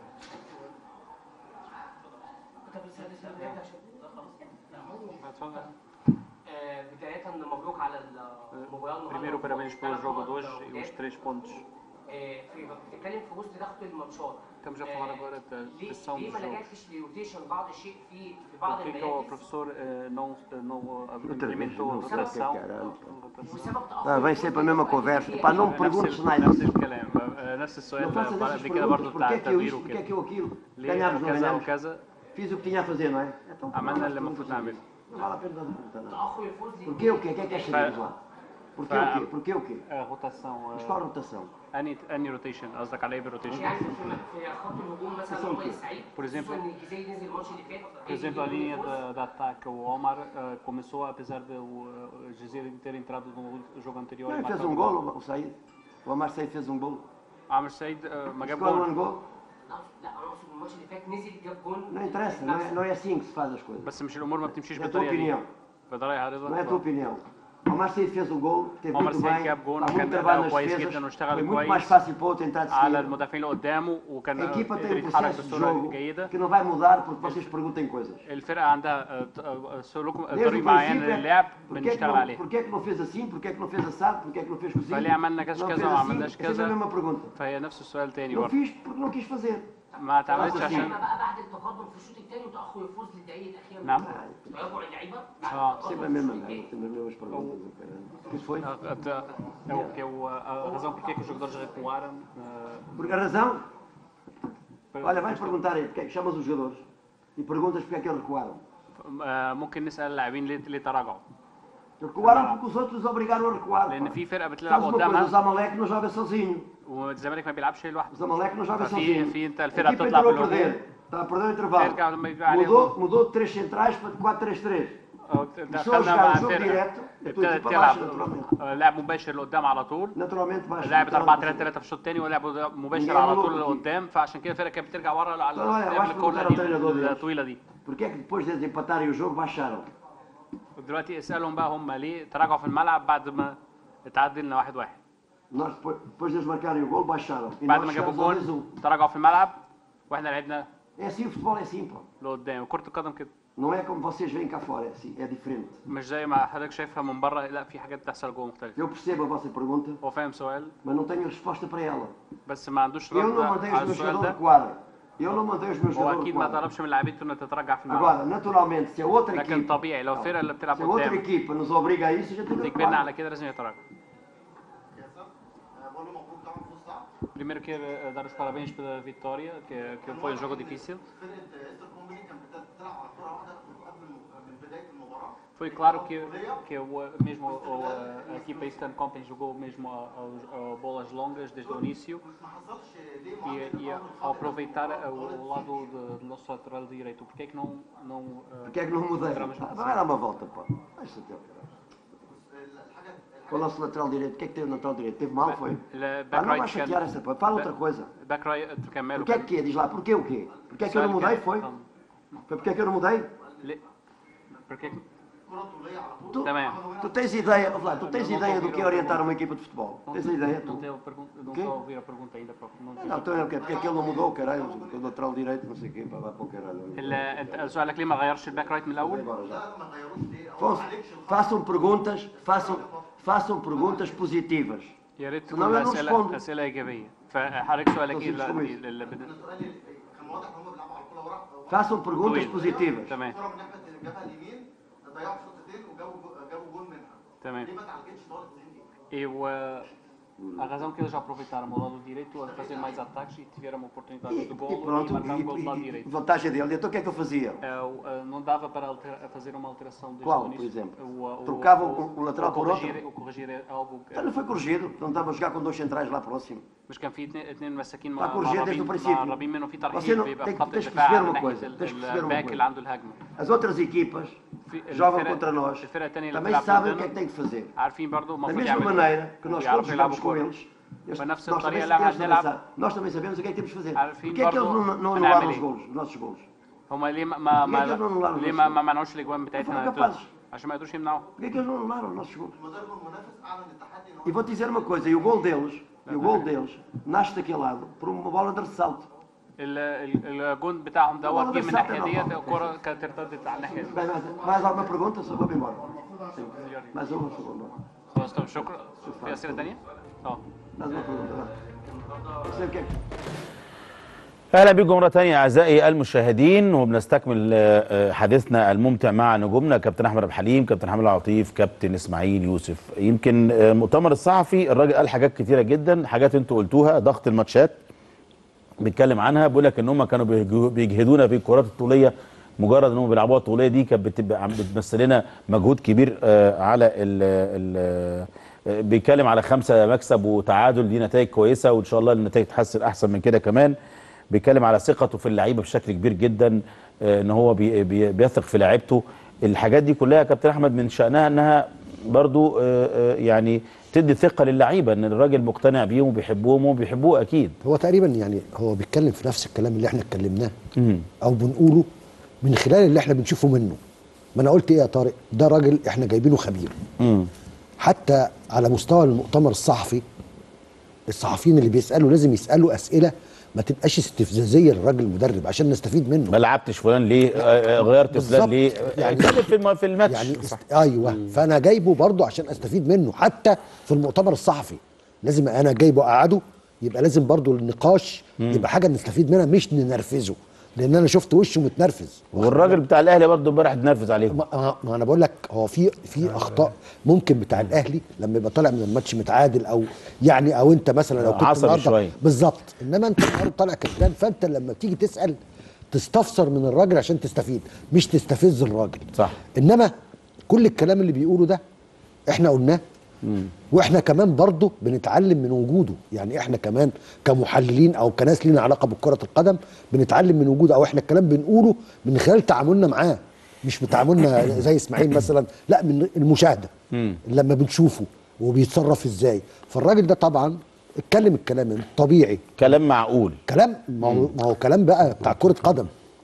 اتفضل آه، بداية مبروك على المباراة النهارده Primeiro, parabéns pelos ثلاث نقط jogadores ضد e os الوداد. três pontos. آه، في بتتكلم في وسط ضغط الماتشات Estamos a falar آه، agora da ليه pressão ليه dos ما jogos. لجأتش لروتيشن بعض الشيء في في بعض Por que, que o المراكز professor eh, não, eh, não eh, vez, implementou a não sei rotação? caralho. rotação? وسبب تأخر Ah, vem sempre a mesma conversa. Pá, não me نفس perguntes ال- nada. نفس الكلام آه، نفس السؤال Não faças ده essas قبل كده برضه perguntas. بتاع Porquê é que eu التغيير isto? Porquê é وكده que eu aquilo? ليه Ganhámos, não كذا ganhámos. وكذا Fiz o que tinha a fazer, não é? Então, عملنا اللي المفروض نعمله Não vale a pena dar pergunta, não. تأخر الفوز Porquê o quê? O que é que és saber lá? Porquê o quê? Porquê o quê? آه، روتاسيون Mas آه، qual rotação? اني اني روتيشن قصدك على ايه بالروتيشن؟ يعني في في خط الهجوم مثلا عمر السعيد Por exemplo- خصوصا ان الجزائري نزل الماتش اللي فات Por exemplo, a linha da, da ataque, o Omar eh, começou, apesar de o uh, Jazeera ter entrado no jogo anterior. e Não, ele fez marcado um gol, o Said. O Amar Said fez um gol. Amr Said eh, ما جاب Escola جول um gol. لا لا انا اقصد الماتش اللي فات نزل جاب جون Não interessa, não é, não é assim que se faz as coisas. بس مش الامور ما بتمشيش É a tua بالطريقه دي opinião. بطريقه Não é a tua رضا opinião. O Marcelo fez o gol, teve عمر muito سعيد bem. جاب جون Há muito وكان trabalho أداؤه nas كويس defesas. جدا واشتغل Foi muito mais كويس fácil para o outro entrar de على esquerda. المدافعين اللي قدامه A وكان equipa tem قدر um يتحرك processo de بصوره jogo جيده que não vai mudar porque vocês perguntem coisas. الفرقه عندها آه، ط- آه، سلوك Desde طريق o معين princípio, للعب porquê que, بنشتغل não, عليه porquê que não fez assim, porquê que não fez assado, porquê que não fez cozinho? فليه عملنا كذا não كذا fez وما assim, عملناش é sempre a كذا mesma pergunta. فهي نفس السؤال تاني Não برضه fiz porque não quis fazer. ما اتعملتش خلاص عشان بقى بعد التقدم في الشوط الثاني وتاخر الفوز للدقائق الاخيره نعم. تراجع اللعيبه اه Sempre a mesma merda, sempre as mesmas perguntas. O que isso foi? é o que eu, a razão porque é que os jogadores recuaram ah, Porque a razão, olha, vais perguntar aí porque é que chamas os jogadores e perguntas porque é que eles recuaram. آه، ممكن نسال اللاعبين ليه ليه تراجعوا Recuaram porque os outros os obrigaram a recuar. لان pá. في فرقه بتلعب Sabes uma coisa, o قدامها Zamalek não joga sozinho. والزمالك ما بيلعبش لوحده O Zamalek não joga ففي sozinho. في انت A الفرقه equipa بتطلع entrou a بالهجوم perder. Está a perder o intervalo. ترجع لما يجي عليهم Mudou, mudou de 3 centrais para 4-3-3. أو Começou a دخلنا jogar مع o jogo الفرقه direto. A tua ابتدت equipa تلعب baixa naturalmente. آه، لعب مباشر لقدام على طول Naturalmente baixa. لعبت Naturalmente 4 3 baixa. 3 في الشوط الثاني ولعبوا مباشر Ninguém على maluco طول aqui. لقدام فعشان كده الفرقه كانت بترجع ورا على Então, olha, eu acho تعمل que الكورنر perguntaram ao treinador دي deles. الطويله دي Porquê é que depois de eles empatarem o jogo baixaram? دلوقتي اسالهم بقى هم ليه تراجعوا في الملعب بعد ما اتعادلنا واحد واحد Nós depois, depois de eles marcarem o gol baixaram. E بعد nós ما جابوا chegamos ao جول 2-1. تراجعوا في الملعب واحنا لعبنا É assim, o futebol é assim, pô. لقدام كرة القدم كده Não é como vocês veem cá fora, é assim, é diferente. مش زي ما حضرتك شايفها من بره لا في حاجات بتحصل جوه مختلفة Eu percebo a vossa pergunta, هو فاهم سؤال mas não tenho resposta para ela. بس ما عندوش Eu رد não mantenho os على meus السؤال jogadores ده recuarem. Eu não mantenho os meus هو jogadores اكيد ما recuarem. طلبش من لعيبته انها تتراجع في الملعب Agora, naturalmente, se a outra لكن equipa, طبيعي لو الفرقه اللي بتلعب se a outra قدام equipa nos obriga a isso, a gente tem que تجبرنا على recuar. كده لازم يتراجع Primeiro quero eh, dar os parabéns pela vitória, que, que foi um jogo difícil. Foi claro que, que o, eh, mesmo o, a equipa Eastern Company jogou mesmo a, a- a bolas longas desde o início e, e ao aproveitar o, o lado do, do nosso lateral direito. Porquê é que não... não eh, Porquê é que não mudei? entramos Ah, na- Vai dar uma volta, pô. Deixa teu caralho. O nosso lateral direito, o que é que teve no lateral direito? Teve mal, foi? لا، Ah, não باك vai رايت chatear كان essa pô. Fala outra coisa. باك رايت كمال Porquê é que é? Diz lá, porquê o quê? Porquê é que eu não mudei, foi? Foi porque é que eu não mudei? ليه؟ Porquê que... Tu, Também. tu tens ideia, Flávio, tu tens Não ideia estou do a que é ouvir a orientar uma equipa de futebol? Tens a ideia, Não tu? tenho pergunta, não Quê? estou a ouvir a pergunta ainda. Prof. Não Não, então é o quê? Porque é que ele não mudou, caralho? O lateral direito, não sei o quê, pá, vai para o caralho. ال- انت سؤالك ليه ما غيرش الباك رايت من الاول؟ Agora já. Afonso, façam perguntas, façam, façam perguntas positivas. يا ريت لا، تكون لا، اسئله نسبوند. اسئله ايجابيه فحضرتك سؤالك بس ايه مش دلوقتي كويس. لل- بد- Façam perguntas طويل. positivas. تمام الكره من ناحيه الجبهه اليمين ضيعوا شوطتين وجابوا جابوا جول منها تمام ليه ما تعالجتش طوال 90 دقيقه E o, eh, a razão que eles já aproveitaram o lado direito a fazer mais ataques e tiveram oportunidades E, de e golo e, pronto, marcaram e, gol do lado e- e direito. vantagem dele. Então o que é que eu fazia? Eh, o- eh, não dava para altera- fazer uma alteração desde Qual, o início. por exemplo? O, eh, o- Trocava o- o- o lateral o por corrigir, outro? O corrigir é algo que Então não foi corrigido. Não estava a jogar com dois centrais lá próximo. مش كان في اثنين اثنين مساكين Está مع مع corrigido desde o رابين مع princípio. رابين منهم في Você ترحيل não بيبقى tem في que خط tens que الدفاع perceber من uma ناحيه coisa. Tens que perceber uma الباك coisa. اللي عنده الهجمه As outras equipas في jogam الفرق- contra nós. الفرقه الثانيه اللي Também بتلعب sabem o que ضدنا é que têm que fazer. عارفين برضه Da المفروض mesma يعملوا maneira إيه. que nós وبيعرفوا todos يلعبوا jogamos com كوره eles, eles- بنفس nós, também, الطريقة eles اللي احنا também بنلعب. sa- nós também sabemos o que é que temos que fazer. عارفين Porquê é que eles برضو não, não هنعمل anularam os إيه. golos, os nossos golos? هم ليه ما ما, ليه كده ما نلعب ليه نص ما, جول؟ ما منعوش الاجوان بتاعتنا فهم كابازes. عشان ما يقدروش يمنعوا Porquê é que eles não anularam os nossos golos? المدرب المنافس اعلن التحدي ان هو E vou-te dizer uma coisa, e o gol deles, e o gol deles, nasce daquele lado por uma bola de ressalto. ال- ال- الجون بتاعهم دوت والله جه بس من الناحيه ساعتين ديت أربعة. الكوره كانت ارتدت على الناحيه دي Bem, mais, mais alguma pergunta? Só vou embora. Sim. Mais uma, só vou embora. خلاص طب شكرا في اسئله ثانيه؟ اه Mais uma pergunta, vai. Não sei o que é que... اهلا بكم مره ثانيه اعزائي المشاهدين وبنستكمل آه، آه، حديثنا الممتع مع نجومنا كابتن احمد عبد الحليم كابتن حمد العطيف كابتن اسماعيل يوسف يمكن آه، المؤتمر الصحفي الراجل قال حاجات كتيره جدا حاجات انتوا قلتوها ضغط الماتشات بيتكلم عنها بيقول لك ان هم كانوا بيجهو- بيجهدونا في الكرات الطوليه مجرد ان هم بيلعبوها الطوليه دي كانت بتبقى عم- بتمثل لنا مجهود كبير آه، على ال ال آه، بيتكلم على خمسه مكسب وتعادل دي نتائج كويسه وان شاء الله النتائج تتحسن احسن من كده كمان بيتكلم على ثقته في اللعيبه بشكل كبير جدا آه، ان هو بي بي بيثق في لعيبته الحاجات دي كلها يا كابتن احمد من شانها انها برضو آه، آه، يعني تدي ثقه للعيبه ان الراجل مقتنع بيهم وبيحبوهم وبيحبوه اكيد هو تقريبا يعني هو بيتكلم في نفس الكلام اللي احنا اتكلمناه او بنقوله من خلال اللي احنا بنشوفه منه ما انا قلت ايه يا طارق ده راجل احنا جايبينه خبير امم حتى على مستوى المؤتمر الصحفي الصحفيين اللي بيسالوا لازم يسالوا اسئله ما تبقاش استفزازيه للراجل المدرب عشان نستفيد منه ما لعبتش فلان ليه آه، آه، غيرت فلان بالظبط. ليه يعني- يعني في الم- في الماتش يعني است... ايوه فانا جايبه برضه عشان استفيد منه حتى في المؤتمر الصحفي لازم انا جايبه اقعده يبقى لازم برضه النقاش يبقى حاجه نستفيد منها مش ننرفزه لان انا شفت وشه متنرفز والراجل بتاع الاهلي برضه امبارح اتنرفز عليهم ما, ما انا بقول لك هو في في اخطاء ممكن بتاع الاهلي لما يبقى طالع من الماتش متعادل او يعني او انت مثلا لو كنت عصبي النهاردة- شوية. بالظبط انما انت النهارده طالع كسبان فانت لما تيجي تسال تستفسر من الراجل عشان تستفيد مش تستفز الراجل صح انما كل الكلام اللي بيقوله ده احنا قلناه واحنا كمان برضه بنتعلم من وجوده يعني احنا كمان كمحللين او كناس لينا علاقه بكره القدم بنتعلم من وجوده او احنا الكلام بنقوله من خلال تعاملنا معاه مش بتعاملنا زي اسماعيل مثلا لا من المشاهده لما بنشوفه وبيتصرف ازاي فالراجل ده طبعا اتكلم الكلام الطبيعي كلام معقول كلام ما هو ما هو كلام بقى بتاع كره قدم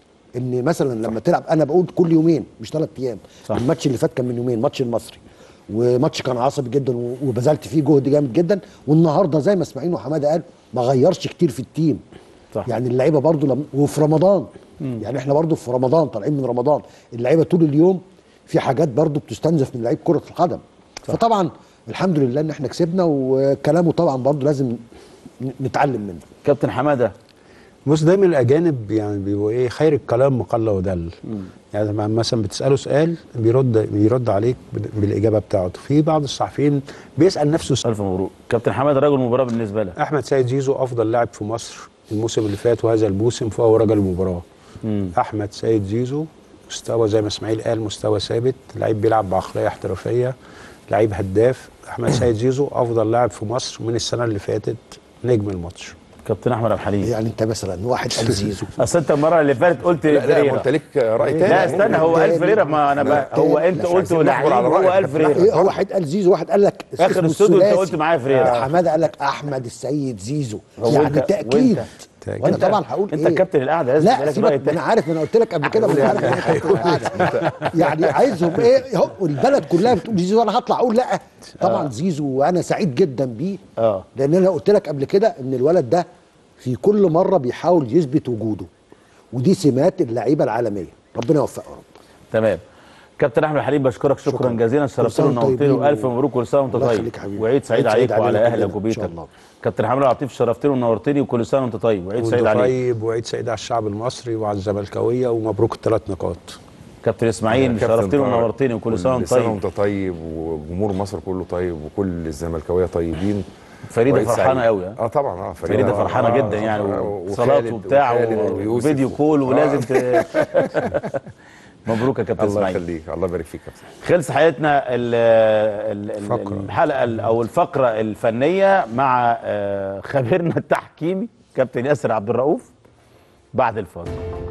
ان مثلا لما تلعب انا بقول كل يومين مش ثلاث ايام صح. الماتش اللي فات كان من يومين ماتش المصري وماتش كان عصبي جدا و- وبذلت فيه جهد جامد جدا والنهارده زي ما اسماعيل وحماده قال ما غيرش كتير في التيم صح. يعني اللعيبه برضو لم... وفي رمضان يعني احنا برضو في رمضان طالعين من رمضان اللعيبه طول اليوم في حاجات برضو بتستنزف من لعيب كره القدم فطبعا الحمد لله ان احنا كسبنا وكلامه طبعا برضو لازم ن- نتعلم منه كابتن حماده بص دايما الاجانب يعني بيبقوا ايه خير الكلام مقل ودل يعني لما مثلا بتساله سؤال بيرد بيرد عليك بال- بالاجابه بتاعته في بعض الصحفيين بيسال نفسه سؤال الف مبروك كابتن حماده رجل المباراه بالنسبه لك احمد سيد زيزو افضل لاعب في مصر الموسم اللي فات وهذا الموسم فهو رجل المباراه احمد سيد زيزو مستوى زي ما اسماعيل قال مستوى ثابت لعيب بيلعب بعقليه احترافيه لعيب هداف احمد سيد زيزو افضل لاعب في مصر من السنه اللي فاتت نجم الماتش كابتن احمد عبد الحليم يعني انت مثلا واحد قال زيزو اصل انت المره اللي فاتت قلت لا لا فريرا. ما انت ليك راي تاني لا استنى هو قال فريرا ما انا بقى هو انت مش قلت عايزين لعيب نحكر على هو رأيك. قال فريرا ايه هو واحد قال زيزو واحد قال لك آخر اسمه الاستوديو انت الثلاثي. قلت معايا فريرا. حماده قال لك احمد السيد زيزو هو يعني انت- تاكيد وانت- تأكيد. وانا طبعا هقول انت ايه كابتن القعده لازم يبقى لا لك راي سيبك ما تاني انا عارف ما انا قلت لك قبل كده بس عارف إن أنا كابتن القعدة. يعني عايزهم ايه هو البلد كلها بتقول زيزو وانا هطلع اقول لا طبعا زيزو وانا سعيد جدا بيه اه لان انا قلت لك قبل كده ان الولد ده في كل مره بيحاول يثبت وجوده ودي سمات اللعيبه العالميه ربنا يوفقه يا رب تمام كابتن احمد حليم بشكرك شكرا, شكراً. جزيلا كل شرفتنا سنة وانتم ونورتني طيبين والف و- مبروك كل سنه وانت الله طيب يخليك يا حبيبي. وعيد سعيد عيد سعيد عليك وعلى علينا اهلك كلنا إن شاء وبيتك الله. كابتن حمد عبد اللطيف شرفتني ونورتني وكل سنه وانت طيب وعيد وانت سعيد عليك طيب وعيد سعيد على الشعب المصري وعلى الزملكاويه ومبروك الثلاث نقاط كابتن اسماعيل كابتن شرفتني طارق، ونورتني وكل سنه وانت سنه طيب وانت طيب وجمهور مصر كله طيب وكل الزملكاويه طيبين فريده وعيد فرحانه سعيد. قوي ها اه طبعا اه فريده فرحانه آه، جدا يعني آه، وصلاه وخالد- وبتاع وخالد ويوسف وفيديو كول آه. ولازم ت... مبروك يا كابتن الله اسماعيل يخليك الله يبارك فيك يا كابتن خلص حلقتنا ال- ال- ال- فقرة. الحلقه ال- او الفقره الفنيه مع آه، خبيرنا التحكيمي كابتن ياسر عبد الرؤوف بعد الفاصل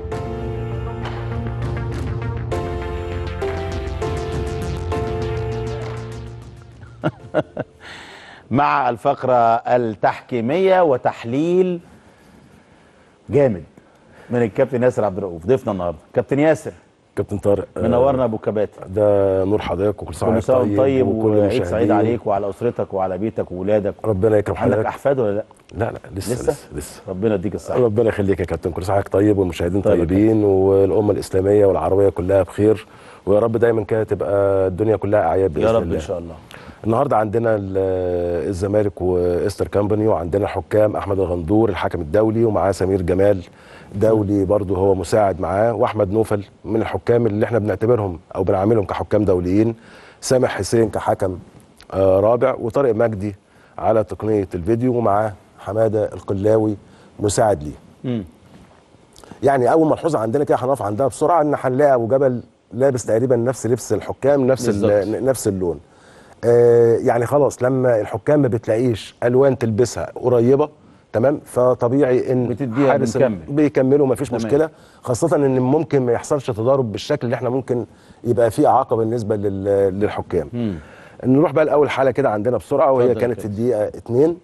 مع الفقره التحكيميه وتحليل جامد من الكابتن ياسر عبد الرؤوف ضيفنا النهارده كابتن ياسر كابتن طارق آه، منورنا ابو كباتن ده نور حضرتك وكل سنه كل وحضرتك سنه وانت طيب وكل وعيد سعيد المشاهدين. عليك وعلى اسرتك وعلى بيتك واولادك ربنا يكرم عندك حضرتك احفاد ولا لا؟ لا لا لسه لسه؟ لسه, لسه. ربنا يديك الصحه ربنا يخليك يا كابتن كل سنه وحضرتك طيب والمشاهدين طيب يا طيبين والامه الاسلاميه والعربيه كلها بخير ويا رب دايما كده تبقى الدنيا كلها اعياد باذن يا رب الله ان شاء الله النهارده عندنا ال- الزمالك وايستر كامباني وعندنا حكام احمد الغندور الحكم الدولي ومعاه سمير جمال دولي برضه هو مساعد معاه واحمد نوفل من الحكام اللي احنا بنعتبرهم او بنعاملهم كحكام دوليين سامح حسين كحكم آه، رابع وطارق مجدي على تقنيه الفيديو ومعاه حماده القلاوي مساعد ليه مم. يعني اول ملحوظه عندنا كده هنقف عندها بسرعه ان هنلاقي ابو جبل لابس تقريبا نفس لبس الحكام نفس ال- بالظبط. نفس اللون آه يعني خلاص لما الحكام ما بتلاقيش الوان تلبسها قريبه تمام فطبيعي ان بتديها حارس ال- بنكمل. بيكملوا مفيش تمام. مشكله خاصه ان ممكن ما يحصلش تضارب بالشكل اللي احنا ممكن يبقى فيه اعاقه بالنسبه لل- للحكام مم. نروح بقى لاول حاله كده عندنا بسرعه وهي اتفضل يا كانت في كابتن. الدقيقه 2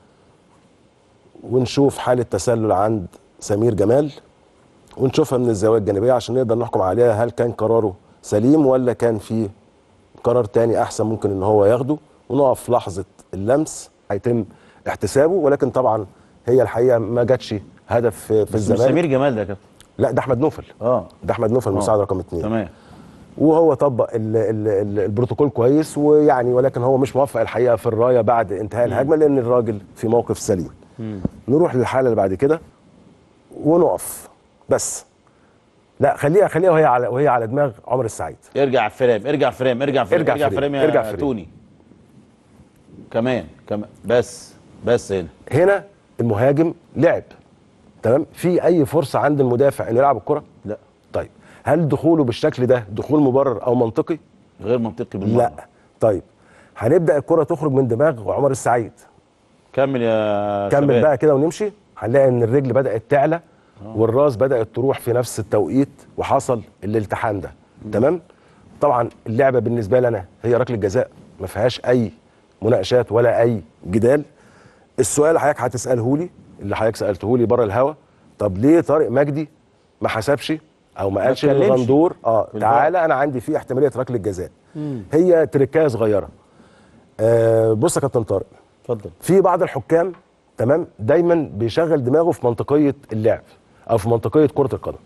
ونشوف حاله تسلل عند سمير جمال ونشوفها من الزاويه الجانبيه عشان نقدر نحكم عليها هل كان قراره سليم ولا كان في قرار تاني احسن ممكن ان هو ياخده ونقف لحظه اللمس هيتم احتسابه ولكن طبعا هي الحقيقه ما جاتش هدف في, في بس مش الزمالك سمير جمال ده يا كابتن لا ده احمد نوفل اه ده احمد نوفل المساعد رقم اثنين تمام وهو طبق ال ال ال البروتوكول كويس ويعني ولكن هو مش موفق الحقيقه في الرايه بعد انتهاء الهجمه لان الراجل في موقف سليم نروح للحاله اللي بعد كده ونقف بس لا خليها خليها وهي على وهي على دماغ عمر السعيد ارجع فريم ارجع فريم ارجع فريم ارجع ارجع فريم، فريم يا ارجع فريم. توني كمان كمان بس بس هنا هنا المهاجم لعب تمام في اي فرصه عند المدافع انه يلعب الكره لا طيب هل دخوله بالشكل ده دخول مبرر او منطقي غير منطقي بالمره لا طيب هنبدا الكره تخرج من دماغ عمر السعيد كمل يا كمل شباب. بقى كده ونمشي هنلاقي ان الرجل بدات تعلى والراس بدات تروح في نفس التوقيت وحصل الالتحام ده تمام طبعا اللعبه بالنسبه لنا هي ركله جزاء ما فيهاش اي مناقشات ولا اي جدال السؤال اللي حضرتك هتساله لي اللي حضرتك سالته لي بره الهوا طب ليه طارق مجدي ما حسبش او ما قالش اتكلمش للغندور اه في الفار. تعالى انا عندي فيه احتماليه ركله جزاء هي تركايه صغيره آه بص يا كابتن طارق اتفضل في بعض الحكام تمام دايما بيشغل دماغه في منطقيه اللعب او في منطقيه كره القدم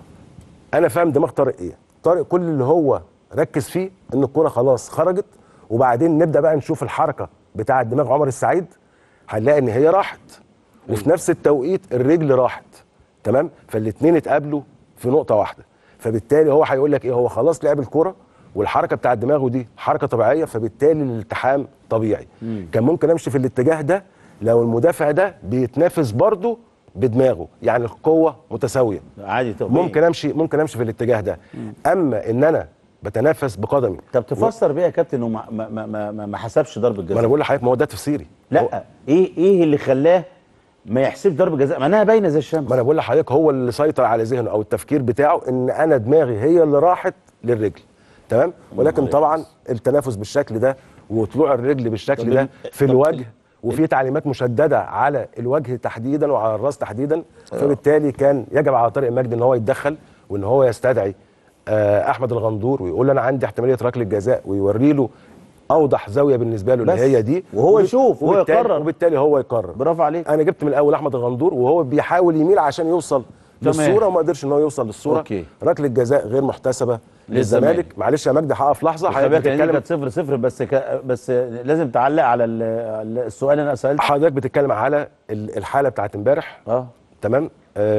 انا فاهم دماغ طارق ايه طارق كل اللي هو ركز فيه ان الكره خلاص خرجت وبعدين نبدا بقى نشوف الحركه بتاعه دماغ عمر السعيد هنلاقي ان هي راحت وفي نفس التوقيت الرجل راحت تمام فالاثنين اتقابلوا في نقطه واحده فبالتالي هو هيقول لك ايه هو خلاص لعب الكره والحركه بتاعه دماغه دي حركه طبيعيه فبالتالي الالتحام طبيعي كان ممكن امشي في الاتجاه ده لو المدافع ده بيتنافس برضه بدماغه يعني القوه متساويه عادي طبيعي ممكن امشي ممكن امشي في الاتجاه ده اما ان انا بتنافس بقدمي طب تفسر بيها يا كابتن انه ما ما ما, ما, ما حسبش ضربه ما جزاء انا بقول لحضرتك ما هو ده تفسيري هو- لا ايه ايه اللي خلاه ما يحسبش ضربه جزاء ما انها باينه زي الشمس ما انا بقول لحضرتك هو اللي سيطر على ذهنه او التفكير بتاعه ان انا دماغي هي اللي راحت للرجل تمام ولكن طبعا التنافس بالشكل ده وطلوع الرجل بالشكل طب ده ال- في طب الوجه وفي تعليمات مشدده على الوجه تحديدا وعلى الراس تحديدا فبالتالي كان يجب على طارق مجدي ان هو يتدخل وان هو يستدعي آه، احمد الغندور ويقول له انا عندي احتماليه ركله جزاء ويوري له اوضح زاويه بالنسبه له اللي بس. هي دي وهو وب- يشوف وهو وبالتالي- يقرر. وبالتالي هو يقرر برافو عليك انا جبت من الاول احمد الغندور وهو بيحاول يميل عشان يوصل تمام. للصوره وما قدرش ان هو يوصل للصوره أوكي. ركله جزاء غير محتسبه للزمالك. للزمالك معلش يا مجدي هقف لحظه خلي بالك إن دي بتتكلم كانت صفر صفر بس ك... بس لازم تعلق على ال- على السؤال اللي انا سالته حضرتك بتتكلم على ال- الحاله بتاعت امبارح اه تمام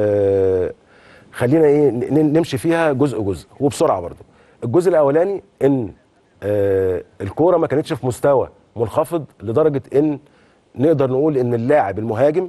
آه خلينا ايه ن- نمشي فيها جزء جزء وبسرعه برضو الجزء الاولاني ان آه الكوره ما كانتش في مستوى منخفض لدرجه ان نقدر نقول ان اللاعب المهاجم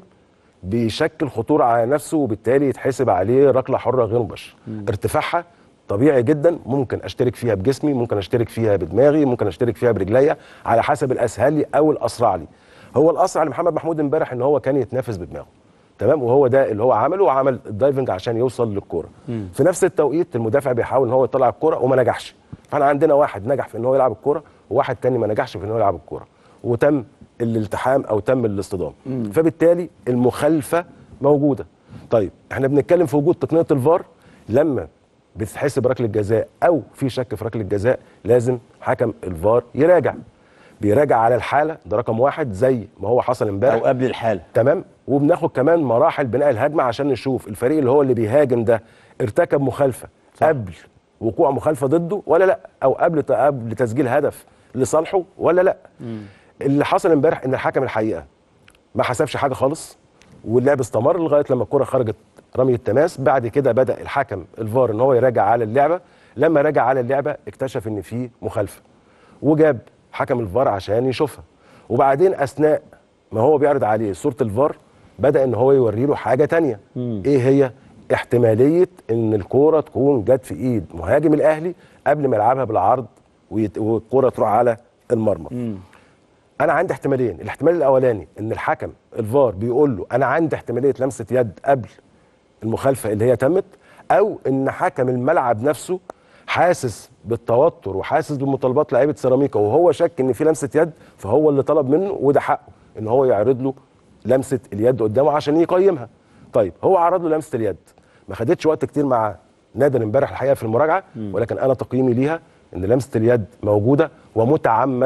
بيشكل خطوره على نفسه وبالتالي يتحسب عليه ركله حره غير مباشره ارتفاعها طبيعي جدا ممكن اشترك فيها بجسمي ممكن اشترك فيها بدماغي ممكن اشترك فيها برجليا على حسب الاسهل لي او الاسرع لي هو الاسرع لمحمد محمود امبارح ان هو كان يتنافس بدماغه تمام وهو ده اللي هو عمله وعمل الدايفنج عشان يوصل للكوره في نفس التوقيت المدافع بيحاول ان هو يطلع الكوره وما نجحش فاحنا عندنا واحد نجح في ان هو يلعب الكوره وواحد تاني ما نجحش في ان هو يلعب الكوره وتم الالتحام او تم الاصطدام فبالتالي المخالفه موجوده طيب احنا بنتكلم في وجود تقنيه الفار لما بتتحسب ركله جزاء او في شك في ركله جزاء لازم حكم الفار يراجع بيراجع على الحاله ده رقم واحد زي ما هو حصل امبارح او قبل الحاله تمام وبناخد كمان مراحل بناء الهجمه عشان نشوف الفريق اللي هو اللي بيهاجم ده ارتكب مخالفه صح. قبل وقوع مخالفه ضده ولا لا او قبل قبل تسجيل هدف لصالحه ولا لا اللي حصل امبارح ان الحكم الحقيقه ما حسبش حاجه خالص واللعب استمر لغايه لما الكره خرجت رمي التماس بعد كده بدا الحكم الفار ان هو يراجع على اللعبه لما راجع على اللعبه اكتشف ان في مخالفه وجاب حكم الفار عشان يشوفها وبعدين اثناء ما هو بيعرض عليه صوره الفار بدا ان هو يوري له حاجه تانية ايه هي احتماليه ان الكوره تكون جت في ايد مهاجم الاهلي قبل ما يلعبها بالعرض ويت- والكوره تروح على المرمى انا عندي احتمالين الاحتمال الاولاني ان الحكم الفار بيقول له انا عندي احتماليه لمسه يد قبل المخالفه اللي هي تمت او ان حكم الملعب نفسه حاسس بالتوتر وحاسس بمطالبات لعيبه سيراميكا وهو شك ان في لمسه يد فهو اللي طلب منه وده حقه ان هو يعرض له لمسه اليد قدامه عشان يقيمها طيب هو عرض له لمسه اليد ما خدتش وقت كتير مع نادر امبارح الحقيقه في المراجعه ولكن انا تقييمي ليها ان لمسه اليد موجوده ومتعمده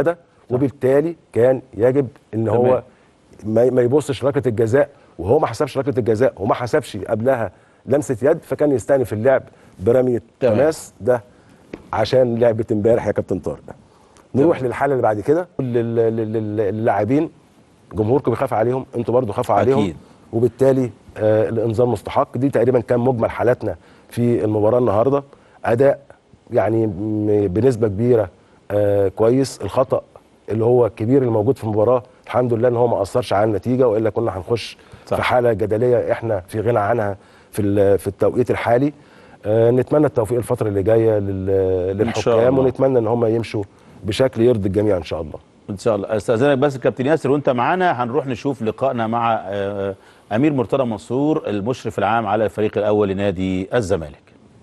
وبالتالي كان يجب ان هو تمام. ما ما يبصش ركله الجزاء وهو ما حسبش ركله الجزاء وما حسبش قبلها لمسه يد فكان يستأنف اللعب برميه تمام. تماس ده عشان لعبه امبارح يا كابتن طارق نروح للحاله اللي بعد كده لل- لل- لل- للاعبين جمهوركم بيخاف عليهم انتوا برضو خافوا عليهم أكيد. وبالتالي آه الانذار مستحق دي تقريبا كان مجمل حالاتنا في المباراه النهارده اداء يعني م- بنسبه كبيره آه كويس الخطا اللي هو الكبير اللي موجود في المباراه الحمد لله ان هو ما اثرش على النتيجه والا كنا هنخش صح. في حاله جدليه احنا في غنى عنها في ال- في التوقيت الحالي آه نتمنى التوفيق الفتره اللي جايه لل- إن شاء للحكام الله. ونتمنى ان هم يمشوا بشكل يرضي الجميع ان شاء الله ان شاء الله استاذنك بس كابتن ياسر وانت معانا هنروح نشوف لقائنا مع آه، امير مرتضى منصور المشرف العام على الفريق الاول لنادي الزمالك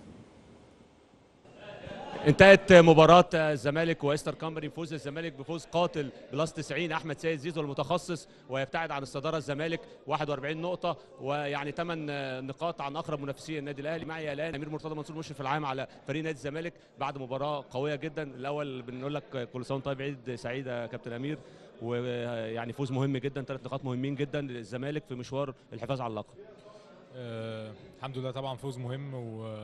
انتهت مباراة الزمالك وايستر كامبري فوز الزمالك بفوز قاتل بلس 90 احمد سيد زيزو المتخصص ويبتعد عن الصدارة الزمالك 41 نقطة ويعني 8 نقاط عن اقرب منافسي النادي الاهلي معي الان امير مرتضى منصور مشرف العام على فريق نادي الزمالك بعد مباراة قوية جدا الاول بنقول لك كل سنة وانت طيب عيد سعيد يا كابتن امير ويعني فوز مهم جدا ثلاث نقاط مهمين جدا للزمالك في مشوار الحفاظ على اللقب آه الحمد لله طبعا فوز مهم و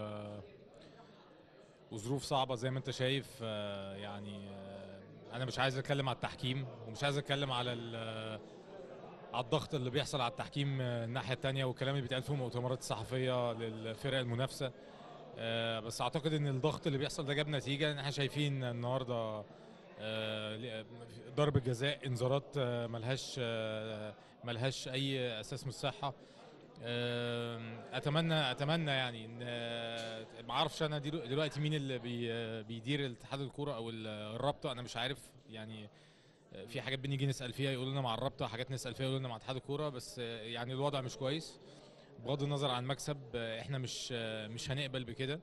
وظروف صعبه زي ما انت شايف آه يعني آه انا مش عايز اتكلم على التحكيم ومش عايز اتكلم على ال- على الضغط اللي بيحصل على التحكيم آه، الناحيه الثانيه والكلام اللي بيتقال في المؤتمرات الصحفيه للفرق المنافسه آه بس اعتقد ان الضغط اللي بيحصل ده جاب نتيجه ان احنا شايفين النهارده آه، ل- ضربه جزاء انذارات آه، ملهاش آه، ملهاش اي اساس من الصحه آم، اتمنى اتمنى يعني ان آه، ما اعرفش انا دلو- دلوقتي مين اللي بي آه، بيدير الاتحاد الكوره او ال- الرابطه انا مش عارف يعني آه، في حاجات بنيجي نسال فيها يقولوا لنا مع الرابطه حاجات نسال فيها يقولوا لنا مع اتحاد الكوره بس آه، يعني الوضع مش كويس بغض النظر عن المكسب آه، احنا مش آه، مش هنقبل بكده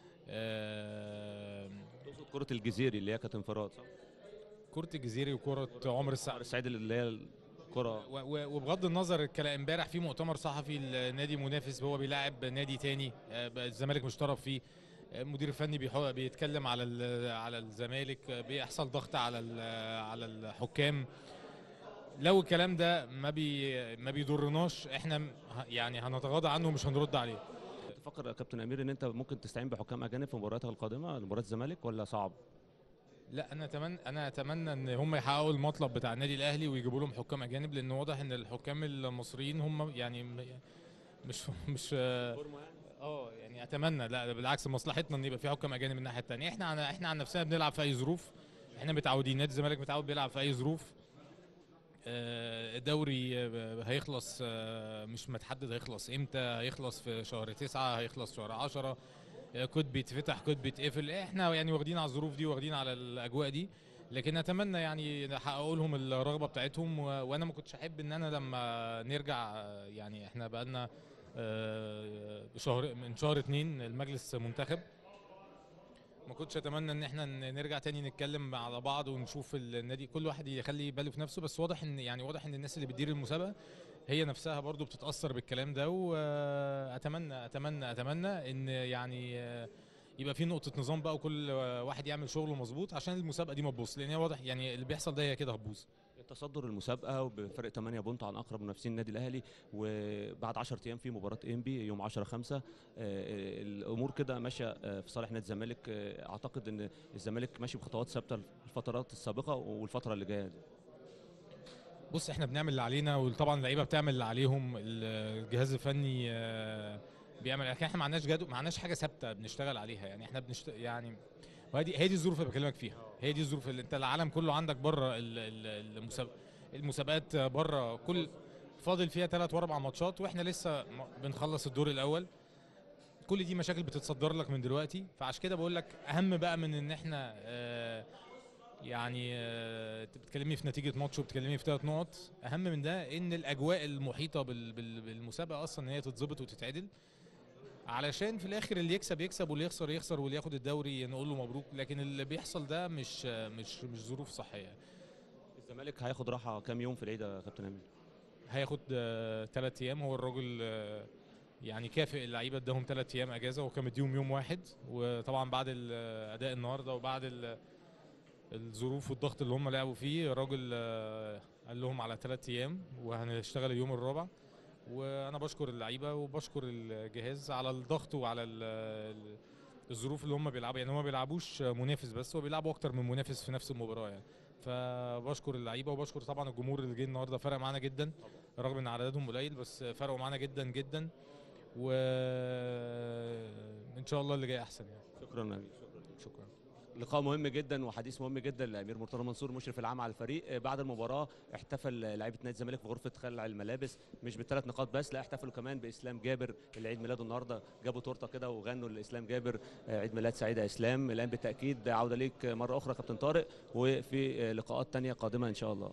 آم، تقصد كرة الجزيري اللي هي كانت انفراد صح؟ كرة الجزيري وكرة عمر السعد السعيد اللي هي الكرة و- و- وبغض النظر الكلام امبارح في مؤتمر صحفي النادي منافس هو بيلاعب نادي تاني آه، بقى الزمالك مش طرف فيه آه، المدير الفني بيحو- بيتكلم على ال- على الزمالك آه، بيحصل ضغط على ال- على الحكام لو الكلام ده ما بي ما بيضرناش احنا م- ه- يعني هنتغاضى عنه ومش هنرد عليه تفكر يا كابتن امير ان انت ممكن تستعين بحكام اجانب في مبارياتك القادمه مباراه الزمالك ولا صعب؟ لا انا اتمنى انا اتمنى ان هم يحققوا المطلب بتاع النادي الاهلي ويجيبوا لهم حكام اجانب لان واضح ان الحكام المصريين هم يعني م- مش مش اه يعني اتمنى لا بالعكس مصلحتنا ان يبقى في حكام اجانب من الناحيه الثانيه احنا عن احنا عن نفسنا بنلعب في اي ظروف احنا متعودين نادي الزمالك متعود بيلعب في اي ظروف آه، الدوري آه، هيخلص آه، مش متحدد هيخلص امتى هيخلص في شهر تسعة هيخلص شهر عشرة آه، كود بيتفتح كود بيتقفل احنا يعني واخدين على الظروف دي واخدين على الاجواء دي لكن اتمنى يعني نحققوا لهم الرغبه بتاعتهم و... وانا ما كنتش احب ان انا لما نرجع آه، يعني احنا بقالنا آه، شهر من شهر اتنين المجلس منتخب ما كنتش اتمنى ان احنا ن- نرجع تاني نتكلم على بعض ونشوف النادي كل واحد يخلي باله في نفسه بس واضح ان يعني واضح ان الناس اللي بتدير المسابقه هي نفسها برضو بتتاثر بالكلام ده واتمنى اتمنى اتمنى ان يعني آه، يبقى في نقطه نظام بقى وكل واحد يعمل شغله مظبوط عشان المسابقه دي ما تبوظ لان هي واضح يعني اللي بيحصل ده هي كده هتبوظ تصدر المسابقه وبفرق 8 بونت عن اقرب منافسين النادي الاهلي وبعد 10 ايام في مباراه انبي يوم 10 5 الامور كده ماشيه آه، في صالح نادي الزمالك آه، اعتقد ان الزمالك ماشي بخطوات ثابته الفترات السابقه والفتره اللي جايه دي. بص احنا بنعمل اللي علينا وطبعا اللعيبه بتعمل اللي عليهم الجهاز الفني آه، بيعمل لكن احنا ما عندناش جدول ما عندناش حاجه ثابته بنشتغل عليها يعني احنا بنشت... يعني وهي هي دي الظروف اللي بكلمك فيها هي دي الظروف اللي انت العالم كله عندك بره ال- ال- المساب... المسابقات بره كل فاضل فيها ثلاث واربع ماتشات واحنا لسه م- بنخلص الدور الاول كل دي مشاكل بتتصدر لك من دلوقتي فعشان كده بقول لك اهم بقى من ان احنا آه يعني آه، انت بتكلمني في نتيجه ماتش وبتكلمني في ثلاث نقط اهم من ده ان الاجواء المحيطه بال- بال- بالمسابقه اصلا ان هي تتظبط وتتعدل علشان في الاخر اللي يكسب يكسب واللي يخسر يخسر واللي ياخد الدوري نقول له مبروك لكن اللي بيحصل ده مش آه، مش مش ظروف صحيه الزمالك هياخد راحه كام يوم في العيد يا كابتن امير؟ هياخد ثلاث ايام هو الراجل آه، يعني كافئ اللعيبه اداهم ثلاث ايام اجازه وكان مديهم يوم واحد وطبعا بعد ال- اداء النهارده وبعد ال- الظروف والضغط اللي هم لعبوا فيه الراجل آه، قال لهم على ثلاث ايام وهنشتغل اليوم الرابع وانا بشكر اللعيبه وبشكر الجهاز على الضغط وعلى ال- ال- الظروف اللي هم بيلعبوا يعني هم ما بيلعبوش منافس بس هو بيلعبوا اكتر من منافس في نفس المباراه يعني فبشكر اللعيبه وبشكر طبعا الجمهور اللي جه النهارده فرق معانا جدا رغم ان عددهم قليل بس فرقوا معانا جدا جدا وان شاء الله اللي جاي احسن يعني شكرا أمير شكرا لقاء مهم جدا وحديث مهم جدا لامير مرتضى منصور مشرف العام على الفريق آه، بعد المباراه احتفل لعيبه نادي الزمالك في غرفه خلع الملابس مش بالثلاث نقاط بس لا احتفلوا كمان باسلام جابر اللي عيد ميلاده النهارده جابوا تورته كده وغنوا لاسلام جابر آه، عيد ميلاد سعيد يا اسلام الان بالتاكيد عوده ليك مره اخرى كابتن طارق وفي آه، لقاءات تانية قادمه ان شاء الله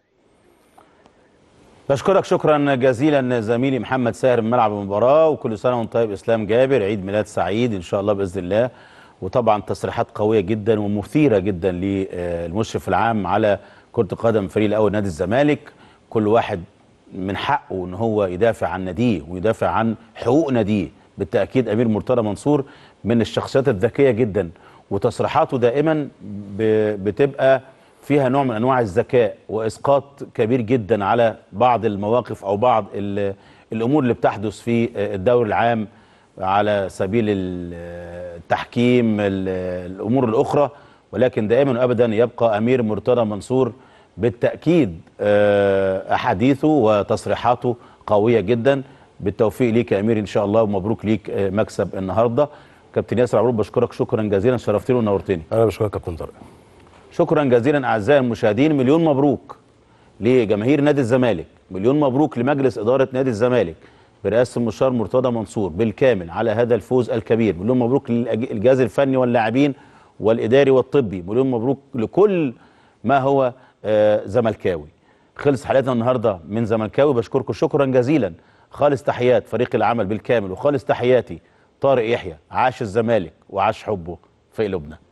بشكرك شكرا جزيلا زميلي محمد ساهر من ملعب المباراه وكل سنه وانت طيب اسلام جابر عيد ميلاد سعيد ان شاء الله باذن الله وطبعا تصريحات قويه جدا ومثيره جدا للمشرف العام على كره القدم فريق الاول نادي الزمالك كل واحد من حقه ان هو يدافع عن ناديه ويدافع عن حقوق ناديه بالتاكيد امير مرتضى منصور من الشخصيات الذكيه جدا وتصريحاته دائما ب- بتبقى فيها نوع من انواع الذكاء واسقاط كبير جدا على بعض المواقف او بعض ال- الامور اللي بتحدث في الدوري العام على سبيل ال- التحكيم ال- الامور الاخرى ولكن دائما وابدا يبقى امير مرتضى منصور بالتاكيد آه، احاديثه وتصريحاته قويه جدا بالتوفيق ليك يا امير ان شاء الله ومبروك ليك آه، مكسب النهارده كابتن ياسر عبود بشكرك شكرا جزيلا شرفتني ونورتني انا بشكرك كابتن طارق شكرا جزيلا اعزائي المشاهدين مليون مبروك لجماهير نادي الزمالك مليون مبروك لمجلس اداره نادي الزمالك برئاسه المستشار مرتضى منصور بالكامل على هذا الفوز الكبير مليون مبروك للجهاز الفني واللاعبين والاداري والطبي مليون مبروك لكل ما هو آه، زملكاوي خلص حلقتنا النهارده من زملكاوي بشكركم شكرا جزيلا خالص تحيات فريق العمل بالكامل وخالص تحياتي طارق يحيى عاش الزمالك وعاش حبه في قلوبنا